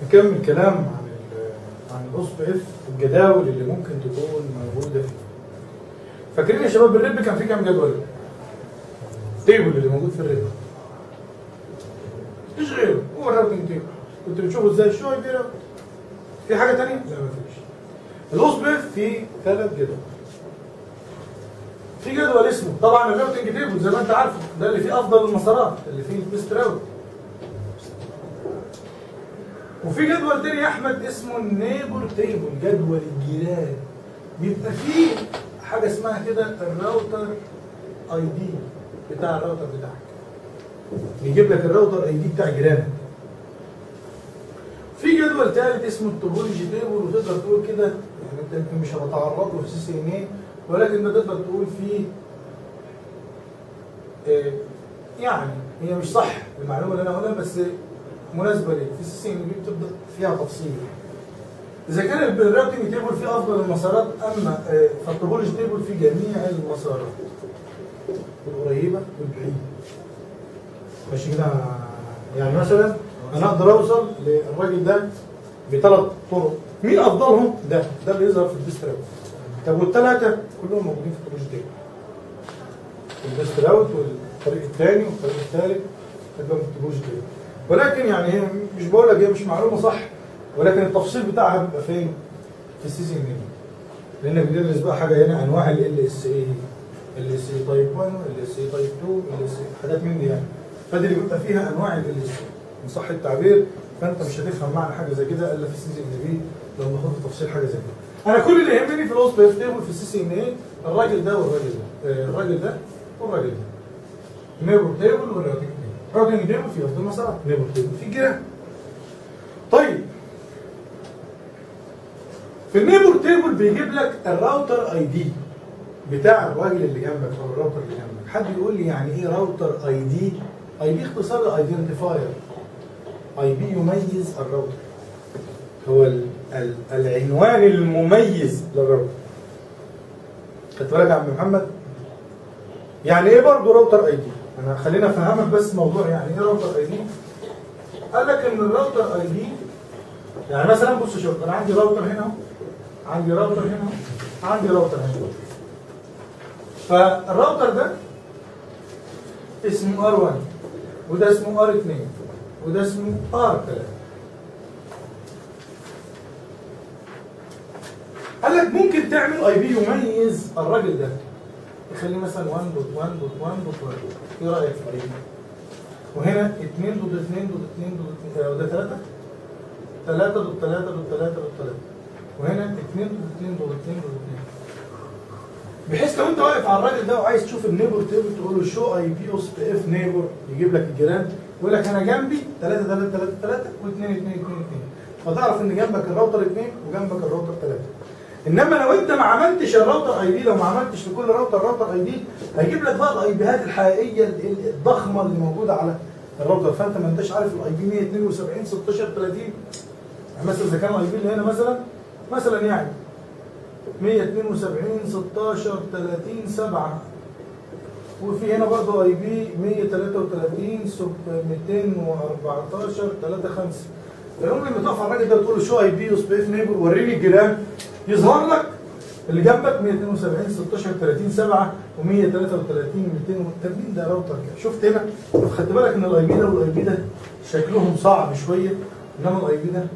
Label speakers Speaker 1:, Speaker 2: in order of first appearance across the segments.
Speaker 1: نكمل كلام عن ال عن الاوس بي اف والجداول اللي ممكن تكون موجوده فيه. فاكرين يا شباب الريب كان فيه كام جدول؟ تيبل اللي موجود في الريب. مفيش غيره هو الراوتنج تيبل. كنت بتشوفه ازاي شويه كده في حاجه ثانيه؟ لا مفيش. الاوس بي اف فيه ثلاث جدول. في جدول اسمه طبعا الراوتنج تيبل زي ما انت عارفه ده اللي فيه افضل المسارات اللي فيه البيست راوت وفي جدول تاني يا احمد اسمه النيبر تيبل جدول الجيران بيبقى فيه حاجه اسمها كده الراوتر اي دي بتاع الراوتر بتاعك بيجيب لك الراوتر اي دي بتاع جيرانك في جدول ثالث اسمه التوبولوجي تيبل وتقدر تقول كده يعني انت يمكن مش هتتعرض له في سي سي ان اي ولكن تقدر تقول فيه آه، يعني هي مش صح المعلومه اللي انا هقولها بس مناسبه ليه في سي سي ان بي بتبدا فيها تفصيل اذا كان الراوتنج تيبل فيه افضل المسارات اما آه، فالتوبولوجي تيبل فيه جميع المسارات القريبه والبعيده ماشي كده يعني مثلا انا اقدر اوصل للراجل ده بثلاث طرق مين افضلهم ده ده اللي يظهر في البيست راوت طب والثلاثه كلهم موجودين في التوبولوجي تيبل البيست راوت والطريق الثاني والطريق الثالث تبقى في التوبولوجي تيبل ولكن يعني هي مش بقول لك هي مش معلومه صح ولكن التفصيل بتاعها بيبقى فين؟ في السي سي ان لانك بتدرس بقى حاجه هنا انواع ال اس اي ال اس اي تايب 1 ال اس اي تايب 2 ال اس اي حاجات من دي يعني فدي اللي بيبقى فيها انواع ال اس اي ان صح التعبير فانت مش هتفهم معنى حاجه زي كده الا في السي سي ان بي لو ناخد في تفصيل حاجه زي كده انا كل اللي يهمني في الاوس بيف تيبل في السي سي ان اي الراجل ده والراجل ده آه، الراجل ده والراجل ده نيبر تيبل والراجل تيبل راجل تيبل في افضل مسارات نيبر تيبل في جيران طيب في النيبر تيبل بيجيب لك الراوتر اي دي بتاع الراجل اللي جنبك او الراوتر اللي جنبك حد يقول لي يعني ايه راوتر اي دي اي دي اختصار ايدنتيفاير اي بي يميز الراوتر هو ال ال العنوان المميز للراوتر خدت بالك يا عم محمد يعني ايه برضه راوتر اي دي انا خلينا افهمك بس موضوع يعني ايه راوتر اي دي قال لك ان الراوتر اي دي يعني مثلا بص شوف انا عندي راوتر هنا اهو عندي راوتر هنا اهو عندي راوتر هنا فالراوتر ده اسمه ار 1 وده اسمه ار 2 وده اسمه ار 3 قال لك ممكن تعمل اي بي يميز الراجل ده يخليه مثلا 1.1.1.1 ايه رايك في الاي بي؟ وهنا 2 ضد 2 ضد 2 ضد 2 وده 3 3 ضد 3 ضد 3 ضد 3 وهنا 2 ضد 2 ضد 2 ضد 2 بحيث لو انت واقف على الراجل ده وعايز تشوف النيبر تقدر تقول له شو اي بي اوس بي اف نيبر يجيب لك الجيران يقول لك انا جنبي 3 3 3 3 و2 2 2 2 فتعرف ان جنبك الراوتر 2 وجنبك الراوتر 3 انما لو انت ما عملتش الراوتر اي دي لو ما عملتش لكل راوتر راوتر اي دي هيجيب لك بقى الاي بيهات الحقيقيه ال- ال- الضخمه اللي موجوده على الراوتر فانت ما انتش عارف الاي بي 172 16 30 يعني مثلا اذا كان الاي بي اللي هنا مثلا مثلا يعني 172 16 30 7 وفي هنا برضه اي بي 133 سب 214 3 5 المهم لما تقف على الراجل ده وتقول له شو اي بي يو سبيس نيبر وريني الجيران يظهر لك اللي جنبك 172 16 30 7 و133 200 طب مين ده راوتر كده شفت هنا خدت بالك ان الاي بي ده والاي بي ده شكلهم صعب شويه انما الاي بي ده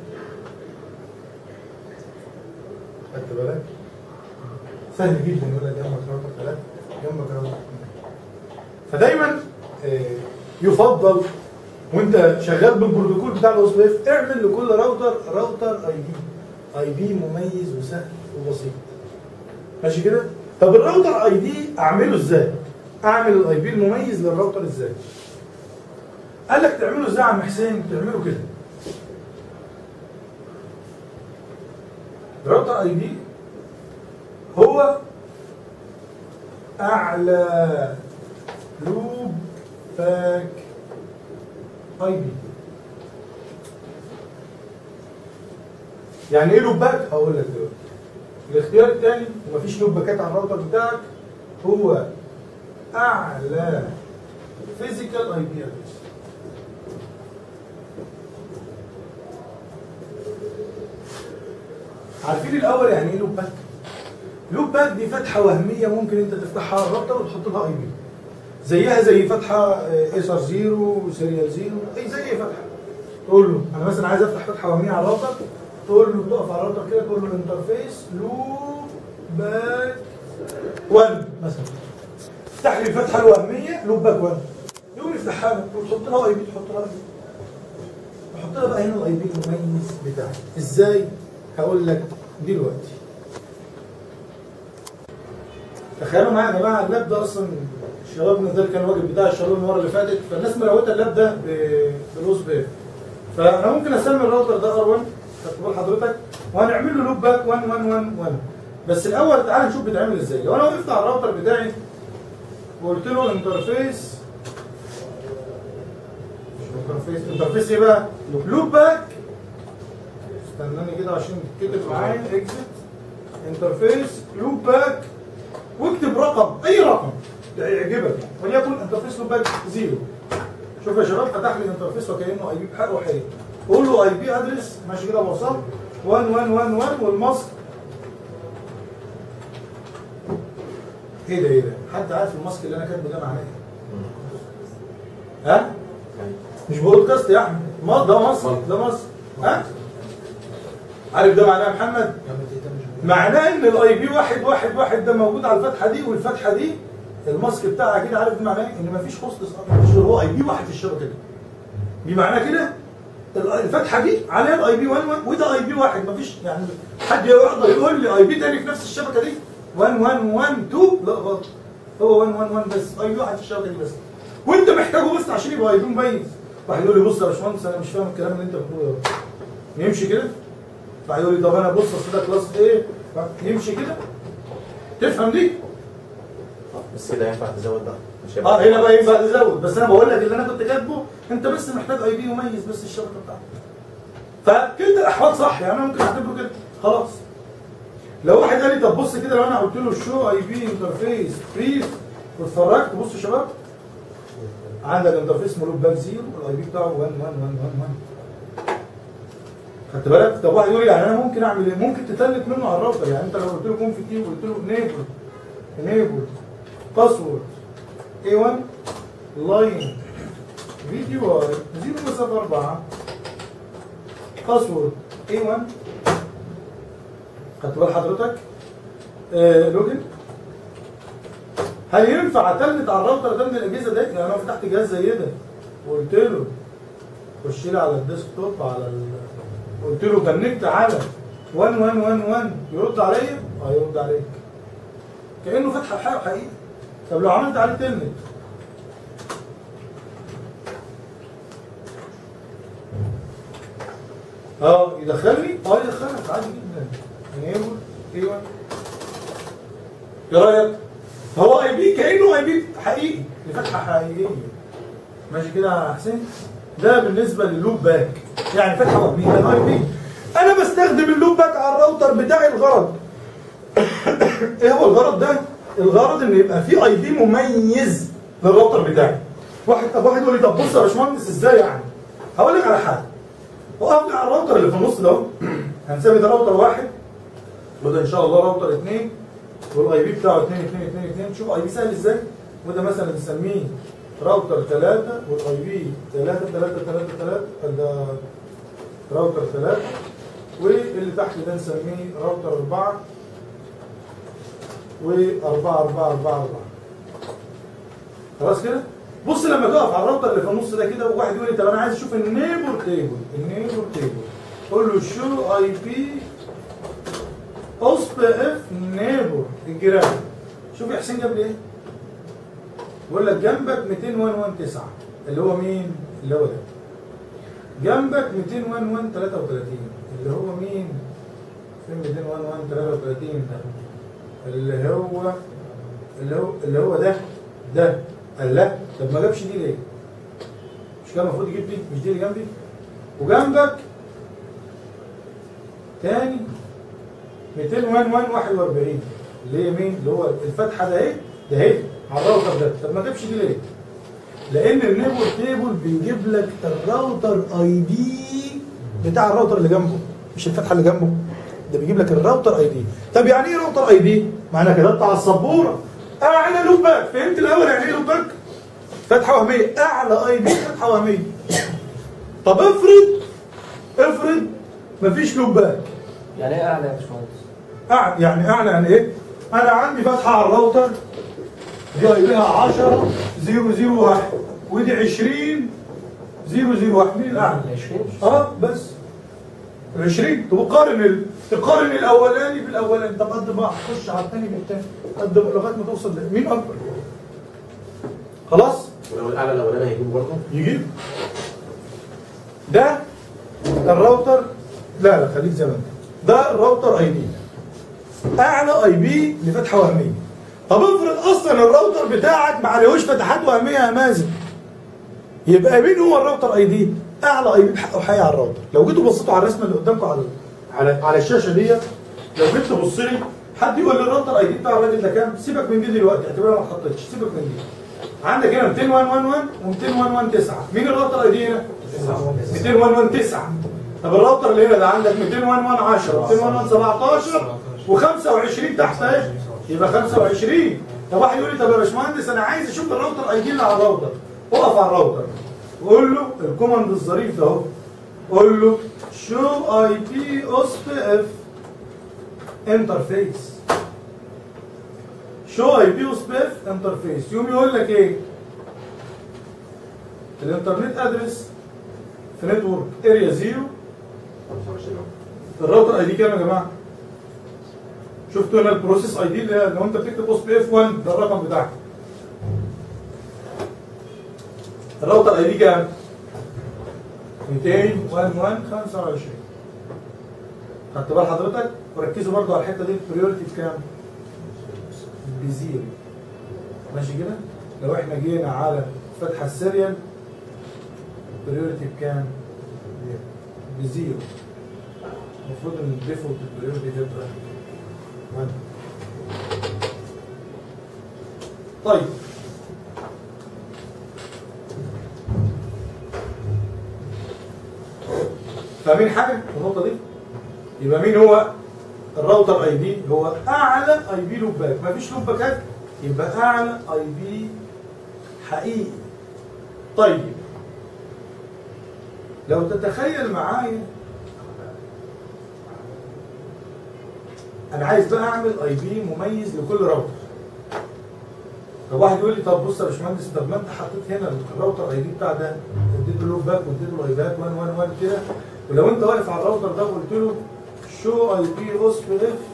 Speaker 1: خدت بالك سهل جدا يقول لك جنبك راوتر 3 جنبك راوتر 2 فدايما آه، يفضل وانت شغال بالبروتوكول بتاع الاو اس اف اعمل لكل راوتر راوتر اي بي اي بي مميز وسهل وبسيط ماشي كده طب الراوتر اي دي اعمله ازاي اعمل الاي بي المميز للراوتر ازاي قال لك تعمله ازاي يا عم حسين تعمله كده الراوتر اي دي هو اعلى لوب باك اي بي يعني ايه لوب باك هقول لك دلوقتي الاختيار الثاني ومفيش لوب باكات على الراوتر بتاعك هو اعلى فيزيكال اي بي ادرس عارفين الاول يعني ايه لوب باك؟ لوب باك دي فتحه وهميه ممكن انت تفتحها على الراوتر وتحط لها اي بي زيها زي فتحه اس ار 0 سيريال 0 اي زي اي فتحه تقول له انا مثلا عايز افتح فتحه وهميه على الراوتر تقول له تقف على الراوتر كده تقول له انترفيس لوب باك 1 مثلا افتح لي الفتحه الوهميه لوب باك 1 يقوم يفتحها لك وتحط لها اي بي تحط لها اي بي احط لها بقى هنا الاي بي المميز بتاعي ازاي هقول لك دلوقتي تخيلوا معايا يا جماعه اللاب ده اصلا شبابنا ده كان الواجب بتاع الشباب المره اللي فاتت فالناس مروته اللاب ده ب- بلوز بير فانا ممكن اسمي الراوتر ده ار 1 خدت بال حضرتك وهنعمل له لوب باك 1 1 1 1 بس الاول تعالى نشوف بيتعمل ازاي لو انا وقفت على الراوتر بتاعي وقلت له انترفيس انترفيس انترفيس ايه بقى؟ لوب باك استناني كده عشان تتكتب معايا اكزت انترفيس لوب باك واكتب رقم اي رقم يعجبك وليكن انترفيس لوب باك زيرو شوف يا شباب فتح لي انترفيس وكانه اي بي بحقه حقيقي قول له اي بي ادرس ماشي كده بوصل 1 1 1 1 والماسك ايه ده ايه ده؟ حد عارف الماسك اللي انا كاتبه ده معناه ايه؟ ها؟ مش بودكاست يا احمد ما ده مصر ده مصر ها؟ عارف ده معناه يا محمد؟ معناه ان الاي بي واحد واحد واحد ده موجود على الفتحه دي والفتحه دي الماسك بتاعها كده عارف ده معناه ان مفيش هوست مفيش غير هو اي بي واحد في الشبكه دي دي معناه كده ال- الفتحه دي عليها الاي بي 1 1 وده اي بي واحد مفيش يعني حد يقدر يقول لي اي بي تاني في نفس الشبكه دي 1 1 1 2 لا غلط هو 1 1 1 بس اي بي واحد في الشبكه دي بس وانت محتاجه بس عشان يبقى اي بي مميز واحد يقول لي بص يا باشمهندس انا مش فاهم الكلام اللي انت بتقوله ده نمشي كده واحد يقول لي طب انا بص اصل ده كلاس ايه يمشي كده تفهم دي
Speaker 2: بس كده ينفع تزود بقى مش هيبقى-
Speaker 1: اه هنا بقى ينفع تزود بس انا بقول لك اللي انا كنت كاتبه انت بس محتاج اي بي يميز بس الشبكه بتاعتك فكلتا الاحوال صح يعني انا ممكن اعتبره كده خلاص لو واحد قال لي طب بص كده لو انا قلت له شو اي بي انترفيس بريف واتفرجت بص يا شباب عندك انترفيس اسمه لوب باك زيرو والاي بي بتاعه 1 1 1 1 1 خدت بالك طب واحد يقول لي يعني انا ممكن اعمل ايه ممكن تتلت منه على الراوتر يعني انت لو قلت له كونف كي وقلت له انيبل انيبل باسورد A1 لاين في دي واي 0 مسافة 4 باسورد A1 خدت بال حضرتك آه لوجن هل ينفع اتلت على الراوتر ده من الاجهزه ديت يعني انا فتحت جهاز زي ده وقلت له خش لي على الديسك توب على ال... قلت له كنكت على 1 1 1 1 يرد عليا؟ اه يرد عليك كانه فتحه حقيقي حقيقي طب لو عملت عليه تلنت اه يدخلني اه يدخلك عادي جدا انيبل ايوه ايه رايك؟ هو اي بي كانه اي بي حقيقي لفتحه حقيقيه ماشي كده يا حسين؟ ده بالنسبه للوب باك يعني فتحه وهميه ده اي بي انا بستخدم اللوب باك على الراوتر بتاعي الغرض ايه هو الغرض ده؟ الغرض ان يبقى في اي بي مميز للراوتر بتاعي. واحد طب واحد يقول لي طب بص يا باشمهندس ازاي يعني؟ هقول لك على حاجه. وقفت على الراوتر اللي في النص ده اهو. هنسمي ده راوتر واحد وده ان شاء الله راوتر اثنين والاي بي بتاعه 2 2 2 2 شوف اي بي سهل ازاي؟ وده مثلا نسميه راوتر 3 والاي بي 3 3 3 3 ده راوتر 3 واللي تحت ده نسميه راوتر 4 وأربعة أربعة أربعة أربعة خلاص كده؟ بص لما تقف على الراوتر اللي في النص ده كده وواحد يقول لي طب أنا عايز أشوف النيبر تيبل النيبر تيبل قول له شو أي بي أوسب إف نيبر الجيران شوف يا حسين جاب لي إيه؟ بيقول لك جنبك 200 اللي هو مين؟ اللي هو ده جنبك 200 اللي هو مين؟ فين 200 33 ده؟ اللي هو اللي هو اللي هو ده ده قال لا طب ما جابش دي ليه؟ مش كان المفروض يجيب دي مش دي اللي جنبي؟ وجنبك تاني 241 اللي هي مين؟ اللي هو الفتحه ده اهي ده اهي على الراوتر ده طب ما جابش دي ليه؟ لان النيبل تيبل بيجيب لك الراوتر اي دي بتاع الراوتر اللي جنبه مش الفتحه اللي جنبه ده بيجيب لك الراوتر اي دي طب يعني ايه راوتر اي دي معنى كده على السبوره اعلى لوباك فهمت الاول يعني ايه لوباك فتحه وهميه اعلى اي دي فتحه وهميه طب افرض افرض مفيش لوباك
Speaker 3: يعني ايه اعلى يا باشمهندس؟
Speaker 1: أعلى يعني اعلى يعني ايه انا عندي فتحه على الراوتر دي لها 10 001 ودي 20 001 مين الاعلى
Speaker 3: 20
Speaker 1: اه بس 20 طب قارن ال... تقارن الاولاني بالاولاني طب قد بعض خش على الثاني بالثاني قد لغايه ما توصل ل- مين اكبر خلاص
Speaker 2: ولو الاعلى الاولاني هيجيب برضه
Speaker 1: يجيب ده الراوتر لا لا خليك زي ما انت ده الراوتر اي بي اعلى اي بي لفتحه وهميه طب افرض اصلا الراوتر بتاعك ما عليهوش فتحات وهميه يا مازن يبقى مين هو الراوتر اي دي اعلى اي بي بحقه حي على الراوتر لو جيتوا بصيتوا على الرسمه اللي قدامكم على على على الشاشه ديت لو جيت تبص لي حد يقول لي الراوتر اي دي بتاع الراجل ده كام سيبك من دي دلوقتي اعتبرها ما اتحطتش سيبك من دي عندك هنا 200 و 200 9 مين الراوتر اي دي هنا 200 9 طب الراوتر اللي هنا ده عندك 200 10 200 17 و25 تحت اهي يبقى 25 طب واحد يقول لي طب يا باشمهندس انا عايز اشوف الراوتر اي دي اللي على الراوتر اقف على الراوتر وقول له الكوماند الظريف ده اهو قول له شو اي بي اس بي اف انترفيس شو اي بي اس بي اف انترفيس يوم يقول لك ايه الانترنت ادرس في نتورك اريا زيرو
Speaker 2: 25
Speaker 1: الراوتر اي دي كام يا جماعه؟ شفتوا هنا البروسيس اي دي اللي هي لو انت بتكتب اس بي اف 1 ده الرقم بتاعك الراوتر اي دي كام؟ 200 25 خدت بال حضرتك؟ وركزوا برضو على الحته دي البريورتي بكام؟ بزيرو ماشي كده؟ لو احنا جينا على فتحه السيريال البريورتي بكام؟ بزيرو المفروض ان الديفولت البريورتي تبقى 1 طيب فاهمين حاجه في النقطه دي يبقى مين هو الراوتر اي بي هو اعلى اي بي لوباك مفيش لوباكات يبقى اعلى اي بي حقيقي طيب لو تتخيل معايا انا عايز بقى اعمل اي بي مميز لكل راوتر طب واحد يقول لي طب بص يا باشمهندس طب ما انت حطيت هنا الراوتر اي دي بتاع ده اديته لوب باك واديته الاي باك 1 1 1 كده ولو انت واقف على الراوتر ده وقلت له شو اي بي اس بي اف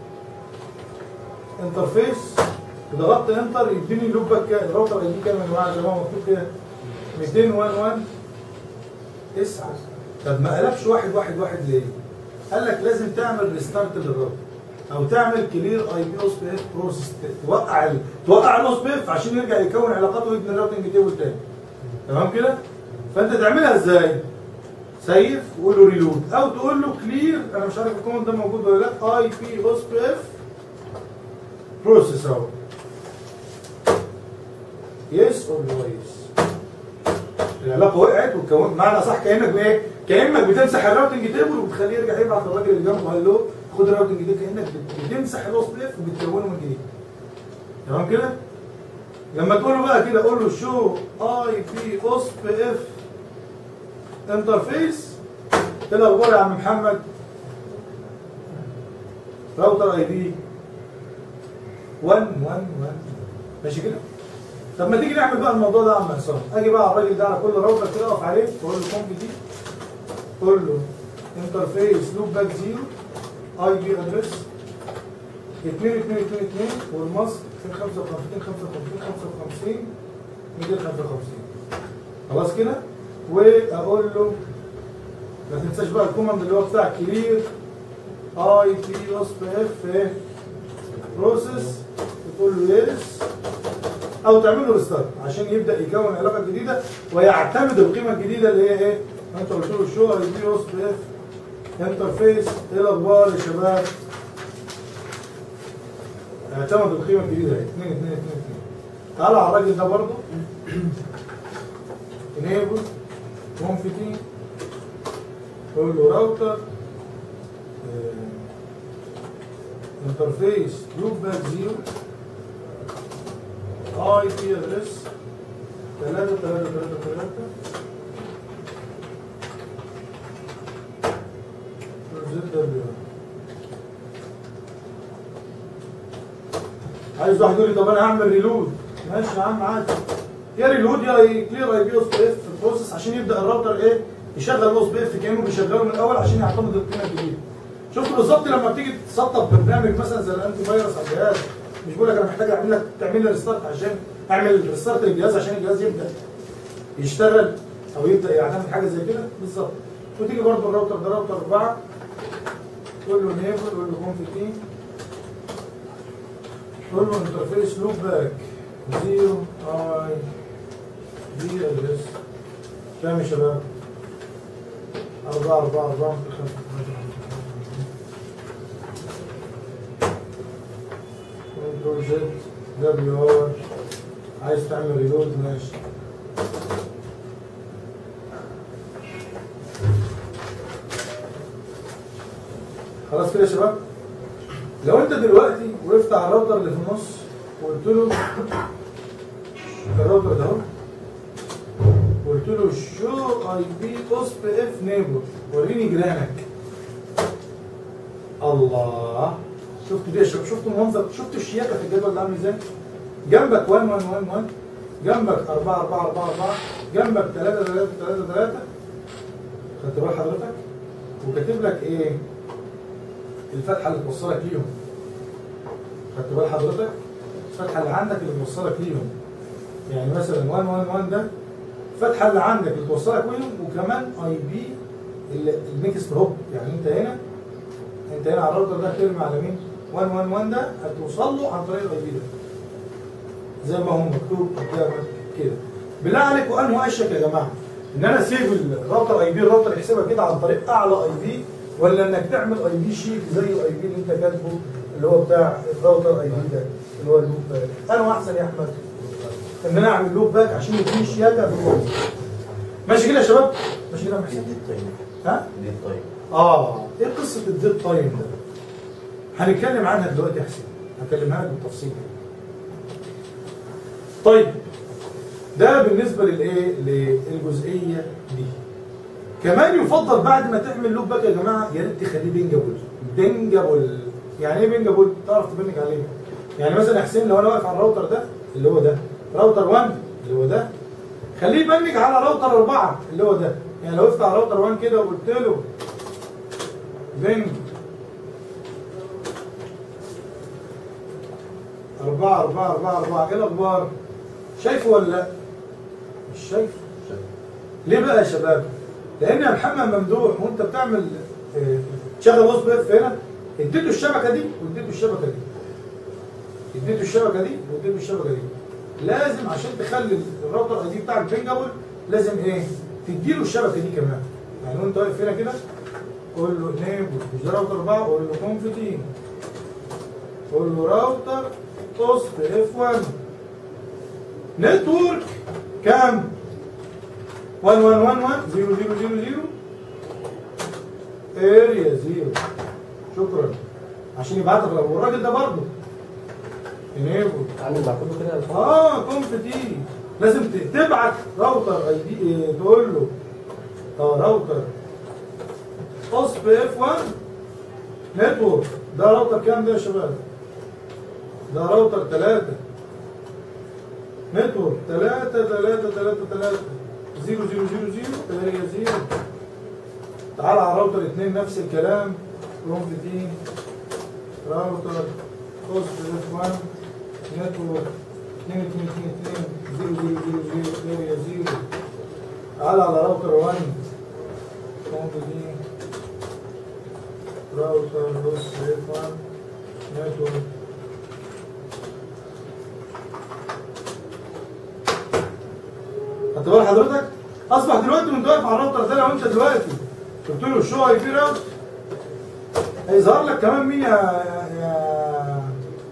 Speaker 1: انترفيس وضغطت انتر يديني اللوب باك كام الراوتر اي دي كام يا جماعه زي ما هو مكتوب كده 211 9 طب ما قلبش واحد واحد واحد ليه؟ قال لك لازم تعمل ريستارت للراوتر او تعمل كلير اي بي اس بي اف بروسيس توقع ال... توقع الاس بي اف عشان يرجع يكون علاقاته ويبني الراوتنج تيبل تاني تمام كده؟ فانت تعملها ازاي؟ سيف وقول له ريلود او تقول له كلير انا مش عارف الكوماند ده موجود ولا لا اي بي اس بي اف بروسيس اهو يس اور نو يس العلاقه وقعت وكون معنى صح كانك بايه؟ كانك بتمسح الراوتنج تيبل وبتخليه يرجع يبعت للراجل اللي جنبه هلو خد الراوتنج ده كانك بت- بتمسح الاس بي اف وبتكونه من جديد تمام كده؟ لما تقول له بقى كده قول له شو اي بي اس بي اف انترفيس ايه الاخبار يا عم محمد؟ راوتر اي دي 1 1 1 ماشي كده؟ طب ما تيجي نعمل بقى الموضوع ده يا عم عصام اجي بقى على الراجل ده على كل راوتر كده اقف عليه واقول له كونف دي قول له انترفيس لوب باك زيرو اي بي ادرس 2 2 2 2 والماسك 255 255 55 255 خلاص كده واقول له ما تنساش بقى الكوماند اللي هو بتاع كلير اي بي اس بي اف ايه بروسيس تقول له يس او تعمل له ريستارت عشان يبدا يكون علاقه جديده ويعتمد القيمه الجديده اللي هي ايه؟ انت قلت له شو اي بي اس بي اف انترفيس ايه الاخبار يا شباب؟ اعتمد القيمه الجديده اهي 2 2 2 2 تعالى على الراجل ده برضه انيبل كونفيتي قول له راوتر انترفيس لوب باك زيرو اي بي ادرس 3 3 3 3 زد دبليو عايز واحد يقول لي طب انا هعمل ريلود ماشي يا عم عادي يا ريلود يا كلير اي بي اوس بي اف بروسيس عشان يبدا الراوتر ايه يشغل اوس بي اف كانه بيشغله من الاول عشان يعتمد القيمه الجديده شفت بالظبط لما بتيجي تسطب برنامج مثلا زي الانتي فيروس على الجهاز مش بقول لك انا محتاج اعمل لك تعمل لي ريستارت عشان اعمل ريستارت للجهاز عشان الجهاز يبدا يشتغل او يبدا يعتمد حاجه زي كده بالظبط وتيجي برضه الراوتر ده راوتر 4 تقول له نيبل تقول له كونفيتين تقول له انترفيس لوب باك زيرو اي دي ادرس كام يا شباب؟ أربعة أربعة أربعة كنترول زد دبليو ار عايز تعمل ريلود ماشي خلاص كده يا شباب لو انت دلوقتي وقفت على الراوتر اللي في النص وقلت له الراوتر ده اهو قلت له شو اي بي اوس بي اف نيبر وريني جيرانك الله شفت دي شفت شفت المنظر شفت الشياكه في الجدول ده عامل ازاي جنبك 1 1 1 1 جنبك 4 4 4 4 جنبك 3 3 3 3 خدت بال حضرتك وكاتب لك ايه الفتحه اللي توصلك ليهم خدت بال حضرتك الفتحه اللي عندك اللي توصلك ليهم يعني مثلا 1 1 1 ده الفتحه اللي عندك اللي توصلك ليهم وكمان اي بي الميكس هوب يعني انت هنا انت هنا على الراوتر ده ترمي على مين 1 1 1 ده هتوصل له عن طريق الاي بي ده زي ما هو مكتوب قدامك كده بالله عليكم انه اشك يا جماعه ان انا اسيب الراوتر اي بي الراوتر يحسبها كده عن طريق اعلى اي بي ولا انك تعمل اي بي شيك زي الاي بي اللي انت كاتبه اللي هو بتاع الراوتر اي بي ده اللي هو اللوب باك انا احسن يا احمد ان انا اعمل لوب باك عشان يديني شياكه في الوظيفه ماشي كده يا شباب ماشي كده يا
Speaker 2: دي
Speaker 1: محسن
Speaker 2: الطيب
Speaker 1: ها
Speaker 2: دي الطيب
Speaker 1: اه ايه قصه الديد تايم ده هنتكلم عنها دلوقتي يا حسين هكلمها لك بالتفصيل طيب ده بالنسبه للايه للجزئيه دي كمان يفضل بعد ما تعمل لوب باك يا جماعه يا ريت تخليه بينجابل بينجابل يعني ايه بينجابل تعرف تبنج عليه يعني مثلا يا حسين لو انا واقف على الراوتر ده اللي هو ده راوتر 1 اللي هو ده خليه يبنج على راوتر 4 اللي هو ده يعني لو وقفت على راوتر 1 كده وقلت له بنج أربعة أربعة أربعة أربعة إيه الأخبار؟ شايفه ولا لأ؟ مش شايفه ليه بقى يا شباب؟ لأن يا محمد ممدوح وأنت بتعمل آه، تشغل وصف اف هنا اديته الشبكة دي واديته الشبكة دي اديته الشبكة دي واديته الشبكة دي لازم عشان تخلي الراوتر اي دي بتاعك بينجابل لازم ايه؟ تديله الشبكة دي كمان يعني وأنت واقف هنا كده قول له نيبل مش ده راوتر 4 قول له كونفتين قول له راوتر توست اف 1 نتورك كام 1 1 1 1 0 0 0 0 اريا 0 شكرا عشان يبعتك لو الراجل ده برضه انيبل
Speaker 3: عامل مع كله كده يا باشمهندس؟
Speaker 1: اه كونفتي لازم ت- تبعت راوتر اي دي إيه، تقول له اه راوتر اوس بي اف 1 نتورك ده راوتر كام ده يا شباب؟ ده راوتر 3 نتورك 3 3 3 3 0 0 0 0 اريا 0 تعال على راوتر 2 نفس الكلام كونفتي راوتر اوس بي اف 1 نتورك 2 2 2 2 0 0 0 0 اريا 0 تعال على راوتر 1 كونفتي راوتر هوست اف 1 نتورك خدت بال حضرتك؟ اصبح دلوقتي وانت واقف على الراوتر ده لو انت دلوقتي قلت له شو اي بي راوت هيظهر لك كمان مين يا يا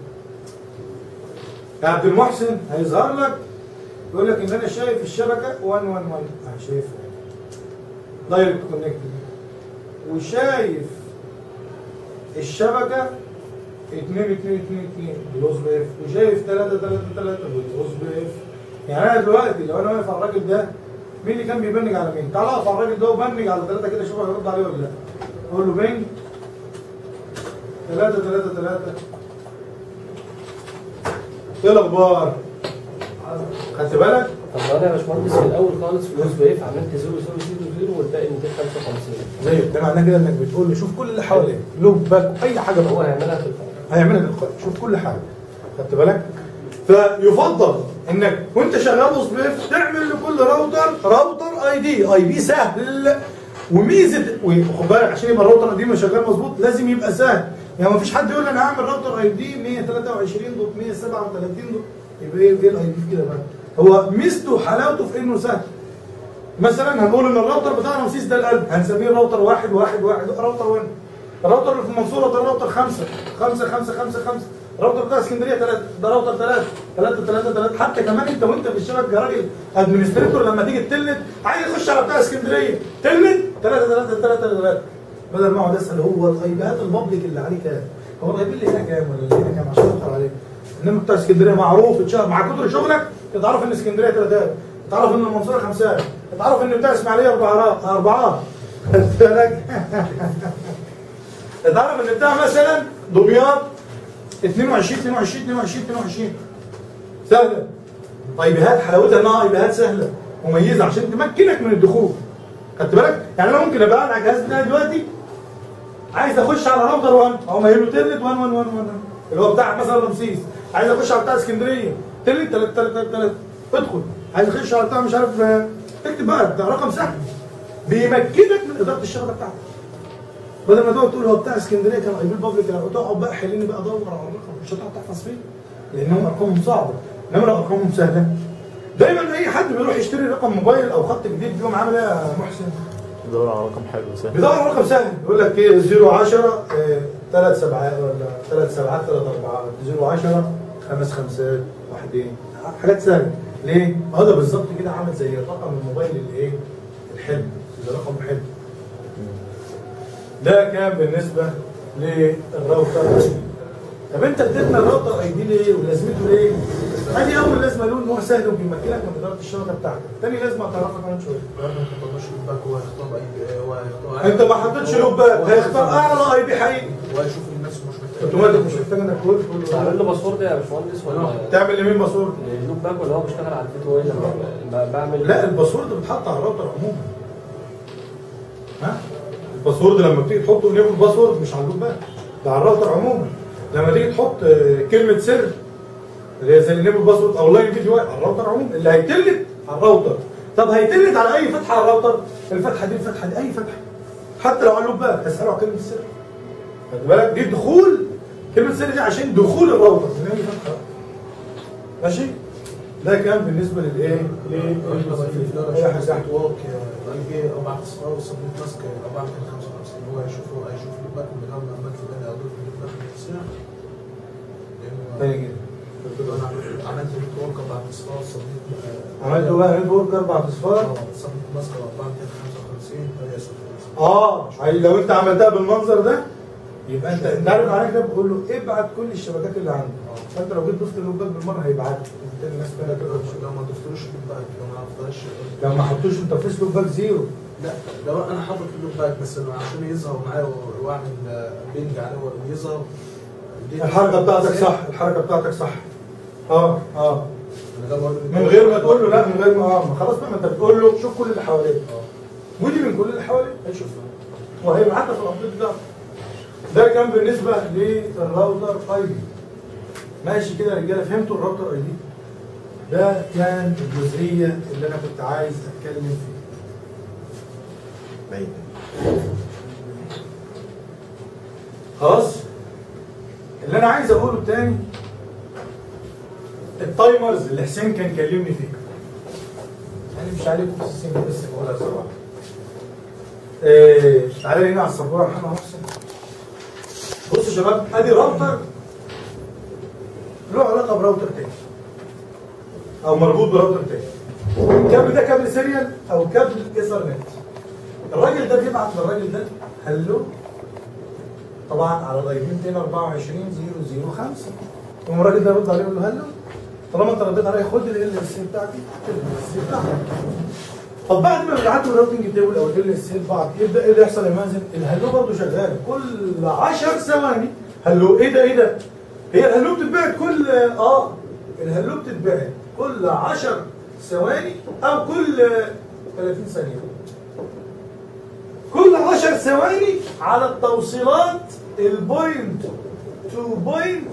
Speaker 1: يا عبد المحسن هيظهر لك يقول لك ان انا شايف الشبكه 111 اه شايفها دايركت كونكتد وشايف الشبكه 2 2 2 2 بلوز باف وشايف 3 3 3 بلوز باف يعني انا دلوقتي لو انا واقف على الراجل ده مين اللي كان بيبنج على مين؟ تعال اقف على الراجل ده وبنج على ثلاثه كده شوف هيرد عليه ولا لا اقول له بنج 3 3 3 ايه الاخبار؟ خدت بالك؟
Speaker 3: طب لو انا يا باشمهندس في الاول خالص فلوس بايف عملت 0 0 0 0 والباقي 255
Speaker 1: زي ده معناه كده انك بتقول له شوف كل اللي حواليك لوب باك اي حاجه
Speaker 3: هو
Speaker 1: بقى
Speaker 3: هيعملها في الفرق
Speaker 1: هيعملها تلقائي شوف كل حاجه خدت بالك فيفضل انك وانت شغال سبليف تعمل لكل راوتر راوتر اي دي اي بي سهل وميزه وخد بالك عشان يبقى الراوتر دي شغال مظبوط لازم يبقى سهل يعني ما فيش حد يقول انا هعمل راوتر اي دي 123 دوت 137 دوت يبقى ايه ايه الاي دي كده بقى هو ميزته وحلاوته في انه سهل مثلا هنقول ان الراوتر بتاع رمسيس ده القلب هنسميه راوتر واحد واحد واحد راوتر وين الراوتر اللي في المنصوره ده راوتر خمسه خمسه خمسه خمسه خمسه الراوتر بتاع اسكندريه ثلاثه ده راوتر ثلاثه ثلاثه ثلاثه ثلاثه حتى كمان انت وانت في الشبكه كراجل ادمنستريتور لما تيجي تلت عايز يخش على بتاع اسكندريه تلت ثلاثه ثلاثه ثلاثه ثلاثه بدل ما اقعد اسال هو الايبات البابليك اللي عليه كام هو الايب اللي هنا كام ولا اللي هنا كام عشان ادخل عليه انما بتاع اسكندريه معروف اتشهر مع كتر شغلك تعرف ان اسكندريه ثلاثات تعرف ان المنصوره خمسات تعرف ان بتاع اسماعيليه اربعات اربعات خدت بالك تعرف ان بتاع مثلا دمياط 22 22 22 22 سهله ايبيهات حلاوتها انها ايبيهات سهله مميزه عشان تمكنك من الدخول خدت بالك؟ يعني انا ممكن ابقى على الجهاز بتاعي دلوقتي عايز اخش على راوتر 1 او ما له تلت 1 1 1 1 اللي هو بتاع مثلا رمسيس عايز اخش على بتاع اسكندريه تلت 3 3 3 3 ادخل عايز اخش على بتاع مش عارف آه، اكتب بقى ده رقم سهل بيمكنك من اداره الشبكه بتاعتك بدل ما تقعد تقول هو بتاع اسكندريه كان ايبيل بابليك وتقعد بقى حليني بقى ادور على الرقم مش هتقعد تحفظ فيه لانهم ارقامهم صعبه انما لو ارقامهم سهله دايما اي حد بيروح يشتري رقم موبايل او خط جديد بيقوم عامل ايه يا محسن؟
Speaker 2: دور على رقم حلو سهل
Speaker 1: بيدور على رقم سهل يقول لك ايه 0 10 ثلاث سبعات ولا ثلاث سبعات ثلاث اربعات 0 10 خمس خمسات واحدين حاجات سهله ليه؟ هذا بالظبط كده عامل زي الرقم الموبايل اللي ايه؟ الحلم زي رقم حلم ده كان بالنسبه للراوتر طب انت اديتنا الراوتر اي دي ليه ولازمته ليه؟ ادي اول لازمه له ان هو سهل وبيمكنك من اداره الشبكه بتاعتك، تاني لازمه هتعرفها كمان شويه
Speaker 4: ما تحطش باك هو هيختار اي هو هيختار
Speaker 1: انت ما حطيتش لوبات هيختار اعلى اي بي حقيقي
Speaker 4: وهيشوف الناس مش محتاجه
Speaker 1: اوتوماتيك مش محتاج انك تقول تقول
Speaker 3: تعمل
Speaker 1: له
Speaker 3: له باسورد يا باشمهندس ولا
Speaker 1: تعمل لمين باسورد؟
Speaker 3: اللوب باك ولا هو بيشتغل على الفيت واي لما لما بعمل
Speaker 1: لا الباسورد بتحط على الراوتر عموما ها الباسورد لما بتيجي تحطه نيفل باسورد مش على اللوبات ده على الراوتر عموما لما تيجي تحط آه، كلمه سر اللي هي زي النيفل باسورد او لاين فيديو على الراوتر عموما اللي هيتلت على الراوتر طب هيتلت على اي فتحه على الراوتر الفتحه دي الفتحه دي اي فتحه حتى لو على اللوبات هساله على كلمه سر خد بالك دي دخول كلمه سر دي عشان دخول الراوتر من اي فتحه ماشي ده كان بالنسبه للايه؟
Speaker 4: في
Speaker 1: اي حاجه
Speaker 4: وورك اي بي اربع اصفار وصبت ماسك 455 هو هيشوف هيشوف الباك من غير ما عملت في بالي اضيف الباك بالتسعير
Speaker 1: تاني كده
Speaker 4: لانه انا عملت وورك اربع اصفار صبت
Speaker 1: عملت بقى نتورك اربع اصفار
Speaker 4: صبت ماسك 455 هي صفر
Speaker 1: اه يعني لو انت عملتها بالمنظر ده يبقى انت انت عارف عليك ده بقول له ابعت كل الشبكات اللي عندك فانت لو جيت ضفت اللوبات بالمره هيبعت بالتالي الناس بقى كده
Speaker 4: لو ما ضفتلوش الباك لو ما عرفتهاش
Speaker 1: لو ما حطوش انت فيس لوبات زيرو
Speaker 4: لا لو انا حاطط اللوب باك بس أنا عشان يظهر معايا و- واعمل آه، بينج عليه ويظهر اديت-
Speaker 1: الحركه بتاعتك صح الحركه بتاعتك صح اه اه
Speaker 4: أنا ده بقول له
Speaker 1: من غير ما تقول له لا من غير ما اه ما خلاص بقى ما انت بتقول له شوف كل اللي حواليك ودي من كل اللي حواليك هيشوف وهيبقى حتى في الابديت ده ده كان بالنسبه للراوتر اي دي ماشي كده يا رجاله فهمتوا الراوتر اي دي ده كان الجزئيه اللي انا كنت عايز اتكلم فيها
Speaker 2: باين
Speaker 1: خلاص اللي انا عايز اقوله تاني التايمرز اللي حسين كان كلمني فيه يعني مش عليكم حسين بس بقولها صراحه إيه تعالى هنا على السبوره يا محمد محسن بصوا يا شباب ادي راوتر له علاقه براوتر تاني او مربوط براوتر تاني الكابل ده كابل سيريال او كابل ايثرنت الراجل ده بيبعت للراجل ده هلو طبعا على الاي بي 224 005 يقوم الراجل ده يرد عليه يقول له هلو طالما انت رديت عليا خد ال اس سي بتاعتي ال اس سي بتاعتك طب بعد ما بيبعتوا الراوتنج تيبل او ال اس سي لبعض يبدا ايه اللي يحصل يا مازن؟ الهلو برضه شغال كل 10 ثواني هلو ايه ده ايه ده؟ هي الهلو بتتبعت كل اه الهلو بتتبعت كل 10 ثواني او كل 30 ثانيه كل 10 ثواني على التوصيلات البوينت تو بوينت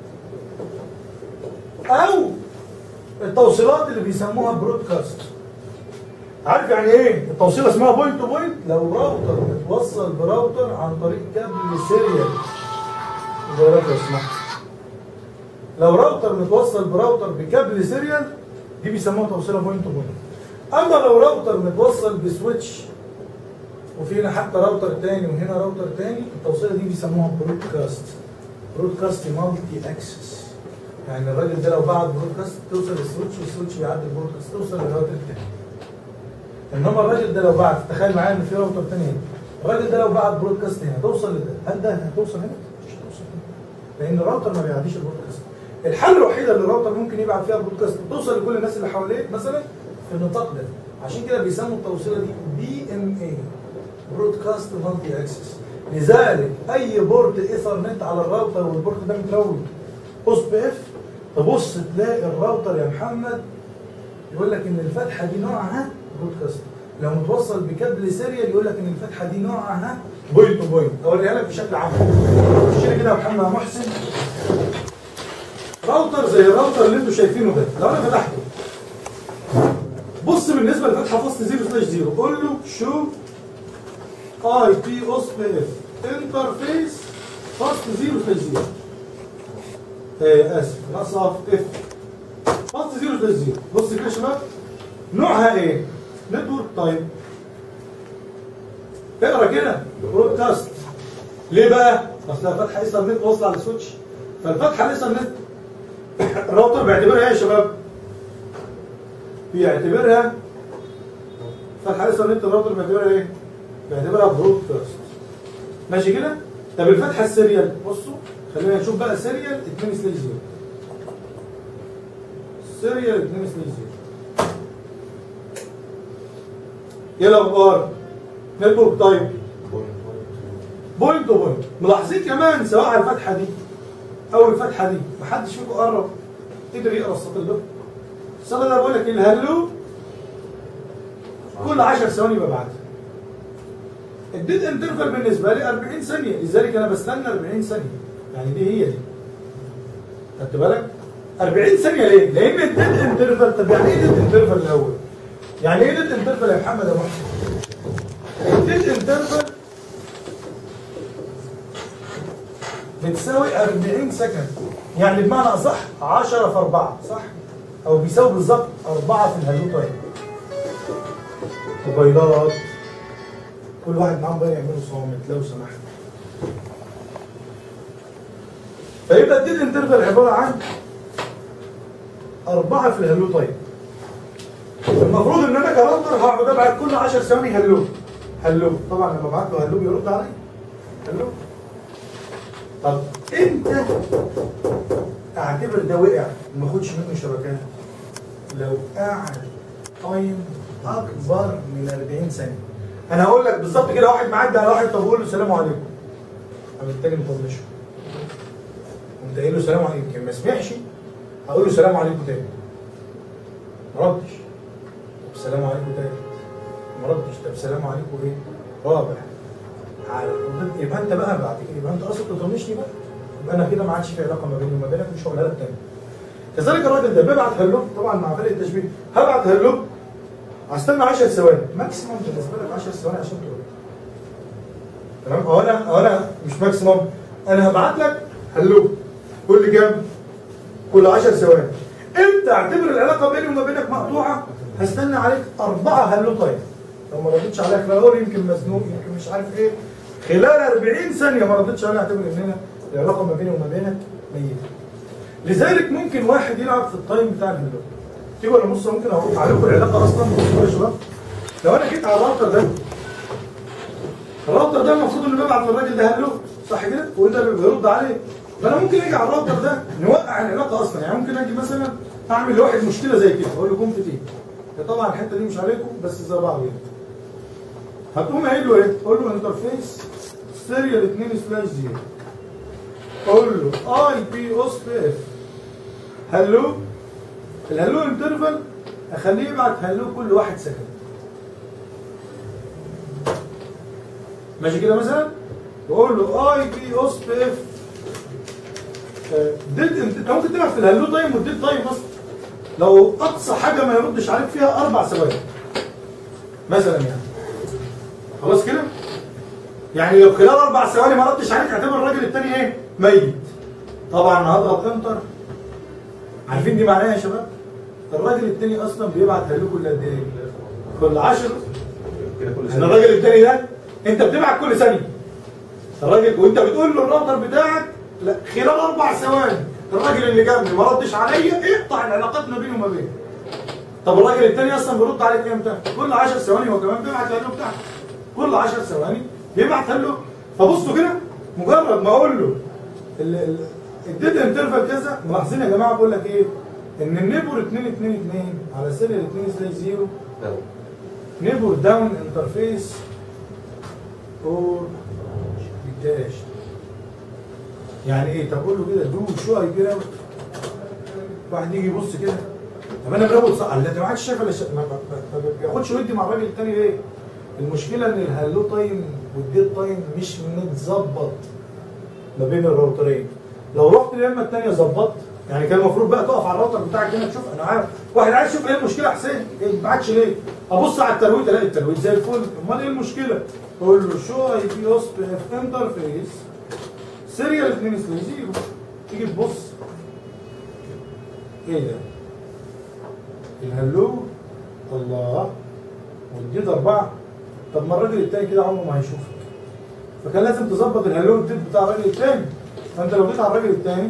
Speaker 1: او التوصيلات اللي بيسموها برودكاست عارف يعني ايه التوصيله اسمها بوينت تو بوينت لو راوتر متوصل براوتر عن طريق كابل سيريال جوالات لو سمحت لو راوتر متوصل براوتر بكابل سيريال دي بيسموها توصيله بوينت تو بوينت اما لو راوتر متوصل بسويتش وفي هنا حتى راوتر تاني وهنا راوتر تاني التوصيله دي بيسموها برودكاست برودكاست مالتي اكسس يعني الراجل ده لو بعت برودكاست توصل للسويتش والسويتش بيعدي البرودكاست توصل للراوتر التاني انما الراجل ده لو بعت تخيل معايا ان في راوتر تاني هنا الراجل ده لو بعت برودكاست هنا توصل لده هل ده هتوصل هنا؟ مش هتوصل هنا لان الراوتر ما بيعديش البرودكاست الحل الوحيد اللي الراوتر ممكن يبعت فيها برودكاست وتوصل لكل الناس اللي حواليه مثلا في النطاق ده عشان كده بيسموا التوصيله دي بي ام اي برودكاست مالتي اكسس لذلك اي بورت ايثرنت على الراوتر والبورت ده متروج بوست بي اف تبص تلاقي الراوتر يا محمد يقول لك ان الفتحه دي نوعها برودكاست لو متوصل بكابل سيريال يقول لك ان الفتحه دي نوعها بوينت تو بوينت اوريها لك بشكل عام خش كده يا محمد يا محسن راوتر زي الراوتر اللي انتوا شايفينه ده لو انا فتحته بص بالنسبه لفتحه فاست 0 سلاش 0 قول له شو اي بي اوس بي اف انترفيس فاست 0 سلاش 0 ايه اسف نصف اف فاست 0 سلاش 0 بص كده يا شباب نوعها ايه؟ نتورك تايب اقرا كده برودكاست ليه بقى؟ اصل فتحه ايثرنت واصله على السويتش فالفتحه الايثرنت الراوتر بيعتبرها ايه يا شباب؟ بيعتبرها فتحه الايثرنت الراوتر بيعتبرها ايه؟ بيعتبرها برودكاست ماشي كده؟ طب الفتحه السيريال بصوا خلينا نشوف بقى سيريال 2 سلاش 0 سيريال 2 سلاش 0 ايه الاخبار؟ نتورك تايب بوينت تو بوينت ملاحظين كمان سواء على الفتحه دي او الفتحه دي محدش فيكم قرب قدر يقرا السطر ده السطر ده بقول لك الهلو كل 10 ثواني ببعتها الديد انترفال بالنسبه لي 40 ثانيه لذلك انا بستنى 40 ثانيه يعني دي هي دي خدت بالك 40 ثانيه ليه؟ لان الديد انترفال طب يعني ايه ديد انترفال الاول؟ يعني ايه ديد انترفال يا محمد يا محمد؟ الديد انترفال بتساوي 40 سكند يعني بمعنى اصح 10 في 4 صح؟ او بيساوي بالظبط 4 في الهلو تايم موبايلات كل واحد معاه موبايل يعمله صامت لو سمحت فيبقى الديد انترفال عباره عن أربعة في الهلو تايم المفروض ان انا كراوتر هقعد ابعت كل 10 ثواني هلو هلو طبعا لما ابعت له هلو بيرد عليا هلو طب امتى اعتبر ده وقع وما اخدش منه شبكات لو قعد تايم اكبر من 40 ثانيه انا هقول لك بالظبط كده واحد معدي على واحد طب قول له السلام عليكم قام التاني مطنشه قمت قايل له السلام عليكم يمكن ما سمعش هقول له السلام عليكم تاني ما ردش طب السلام عليكم تاني ما ردش طب السلام عليكم ايه رابع على يبقى انت بقى بعد كده يبقى انت اصلا تطنشني بقى يبقى انا كده ما عادش في علاقه ما بيني وما بينك مش هقولها لك تاني كذلك الراجل ده بيبعت هلو طبعا مع فرق التشبيه هبعت هلو هستنى 10 ثواني ماكسيموم بالنسبه لك 10 ثواني عشان ترد تمام هو انا هو انا مش ماكسيموم انا هبعت لك هلو كل كام؟ كل 10 ثواني امتى اعتبر العلاقه بيني وما بينك مقطوعه هستنى عليك اربعه هلو طيب لو ما ردتش عليك لا اقول يمكن مزنوق يمكن مش عارف ايه خلال 40 ثانيه ما ردتش عليها اعتبر ان انا العلاقه ما بيني وما بينك ميته لذلك ممكن واحد يلعب في التايم بتاع الهلو تيجي ولا بص ممكن اروح عليكم العلاقه اصلا بصوا يا شباب لو انا جيت على الراوتر ده الراوتر ده المفروض انه بيبعت للراجل ده هلو صح كده وانت اللي بيرد عليه فانا ممكن اجي على الراوتر ده نوقع العلاقه اصلا يعني ممكن اجي مثلا اعمل لواحد مشكله زي كده اقول له كون في تي طبعا الحته دي مش عليكم بس زي بعض يعني هتقوم قايل له ايه؟ تقول له انترفيس سيريال 2 سلاش 0 قول له اي بي اوس بي اف هلو الهلو انترفال اخليه يبعت هلو كل واحد سكند ماشي كده مثلا واقول له اي بي اوس بي اف ديد انت انت ممكن تبعت في الهلو تايم والديد تايم اصلا لو اقصى حاجه ما يردش عليك فيها اربع ثواني مثلا يعني خلاص كده يعني لو خلال اربع ثواني ما ردش عليك اعتبر الراجل التاني ايه ميت طبعا هضغط انتر عارفين دي معناها يا شباب الراجل التاني اصلا بيبعت هلو كل قد ايه كل 10
Speaker 2: كده كل
Speaker 1: ان
Speaker 2: سنه
Speaker 1: الراجل التاني ده انت بتبعت كل ثانيه الراجل وانت بتقول له الراوتر بتاعك لا خلال اربع ثواني الراجل اللي جنبي ما ردش عليا اقطع العلاقات ما بينه وما بينه طب الراجل التاني اصلا بيرد عليك امتى؟ كل 10 ثواني هو كمان بيبعت له بتاعك كل 10 ثواني بيبعت له فبصوا كده مجرد ما اقول له الديد انترفال كذا ملاحظين يا جماعه بقول لك ايه؟ ان النيبور 2 2 2 على سيريال 2 سلاش 0 نيبور داون انترفيس اور داش يعني ايه طب قول له كده دو شو اي بي راوت واحد يجي يبص كده طب انا براوت صح لا انت ما عادش شايف ولا شا... ما, ما, ما بياخدش ودي مع الراجل التاني ليه؟ المشكله ان الهلو تايم والديد تايم مش متظبط ما بين الراوترين لو رحت اليمه الثانيه ظبطت يعني كان المفروض بقى تقف على الراوتر بتاعك هنا تشوف انا عارف واحد عايز يشوف ايه المشكله يا حسين إيه ما بعتش ليه ابص على الترويج الاقي الترويج زي الفل امال ايه المشكله اقول له شو اي بي اوس بي اف انترفيس سيريال 2 سلاش 0 تيجي تبص ايه ده الهلو الله والديد اربعه طب ما الراجل التاني كده عمره ما هيشوفك فكان لازم تظبط الهلو والديد بتاع الراجل التاني فانت لو جيت على الراجل التاني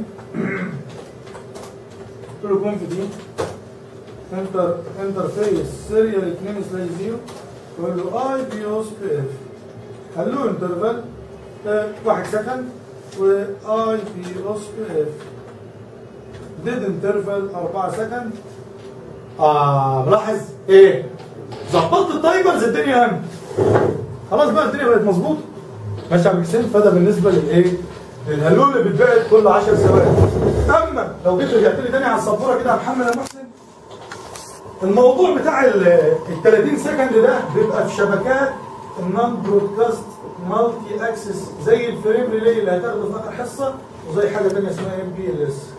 Speaker 1: قلت له كون في دي انتر انترفيس سيريال 2 سلاش 0 تقول له اي بي اوس بي اف هلو انترفال واحد سكند واي بي اوس بي اف ديد انترفال 4 سكند اه ملاحظ ايه ظبطت التايمرز الدنيا هم خلاص بقى الدنيا بقت مظبوطه ماشي يا عم حسين فده بالنسبه للايه للهلو اللي بيتبعت كل 10 ثواني اما لو جيت رجعت لي تاني على السبوره كده يا محمد يا محسن الموضوع بتاع ال 30 سكند ده بيبقى في شبكات النون برودكاست مالتي اكسس زي الفريم ريلي اللي هتاخده في اخر حصه وزي حاجه ثانيه اسمها ام بي ال اس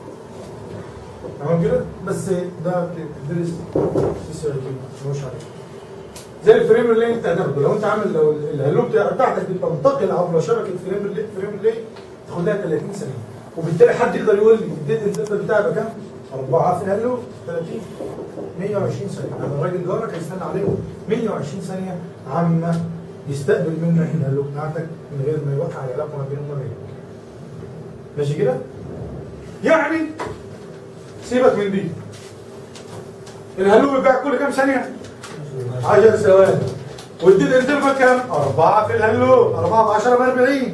Speaker 1: تمام كده بس ده بتدرس في سيرتين مش عليه زي الفريم ريلي انت هتاخده لو انت عامل لو الهلو بتاعتك بتنتقل عبر شبكه فريم ريلي فريم ريلي تاخد لها 30 ثانيه وبالتالي حد يقدر يقول لي اديت الانترفال بتاعي بكام؟ أربعة في الهلو 30 120 ثانية يعني الراجل جارك هيستنى عليهم 120 ثانية عما يستقبل منك الهلو بتاعتك من غير ما يوقع العلاقة ما بينهم وما بينك ماشي كده؟ يعني سيبك من دي الهلو بيبيع كل كام ثانية؟ 10 ثواني واديت الانترفال كام؟ أربعة في الهلو أربعة ب 10 ب 40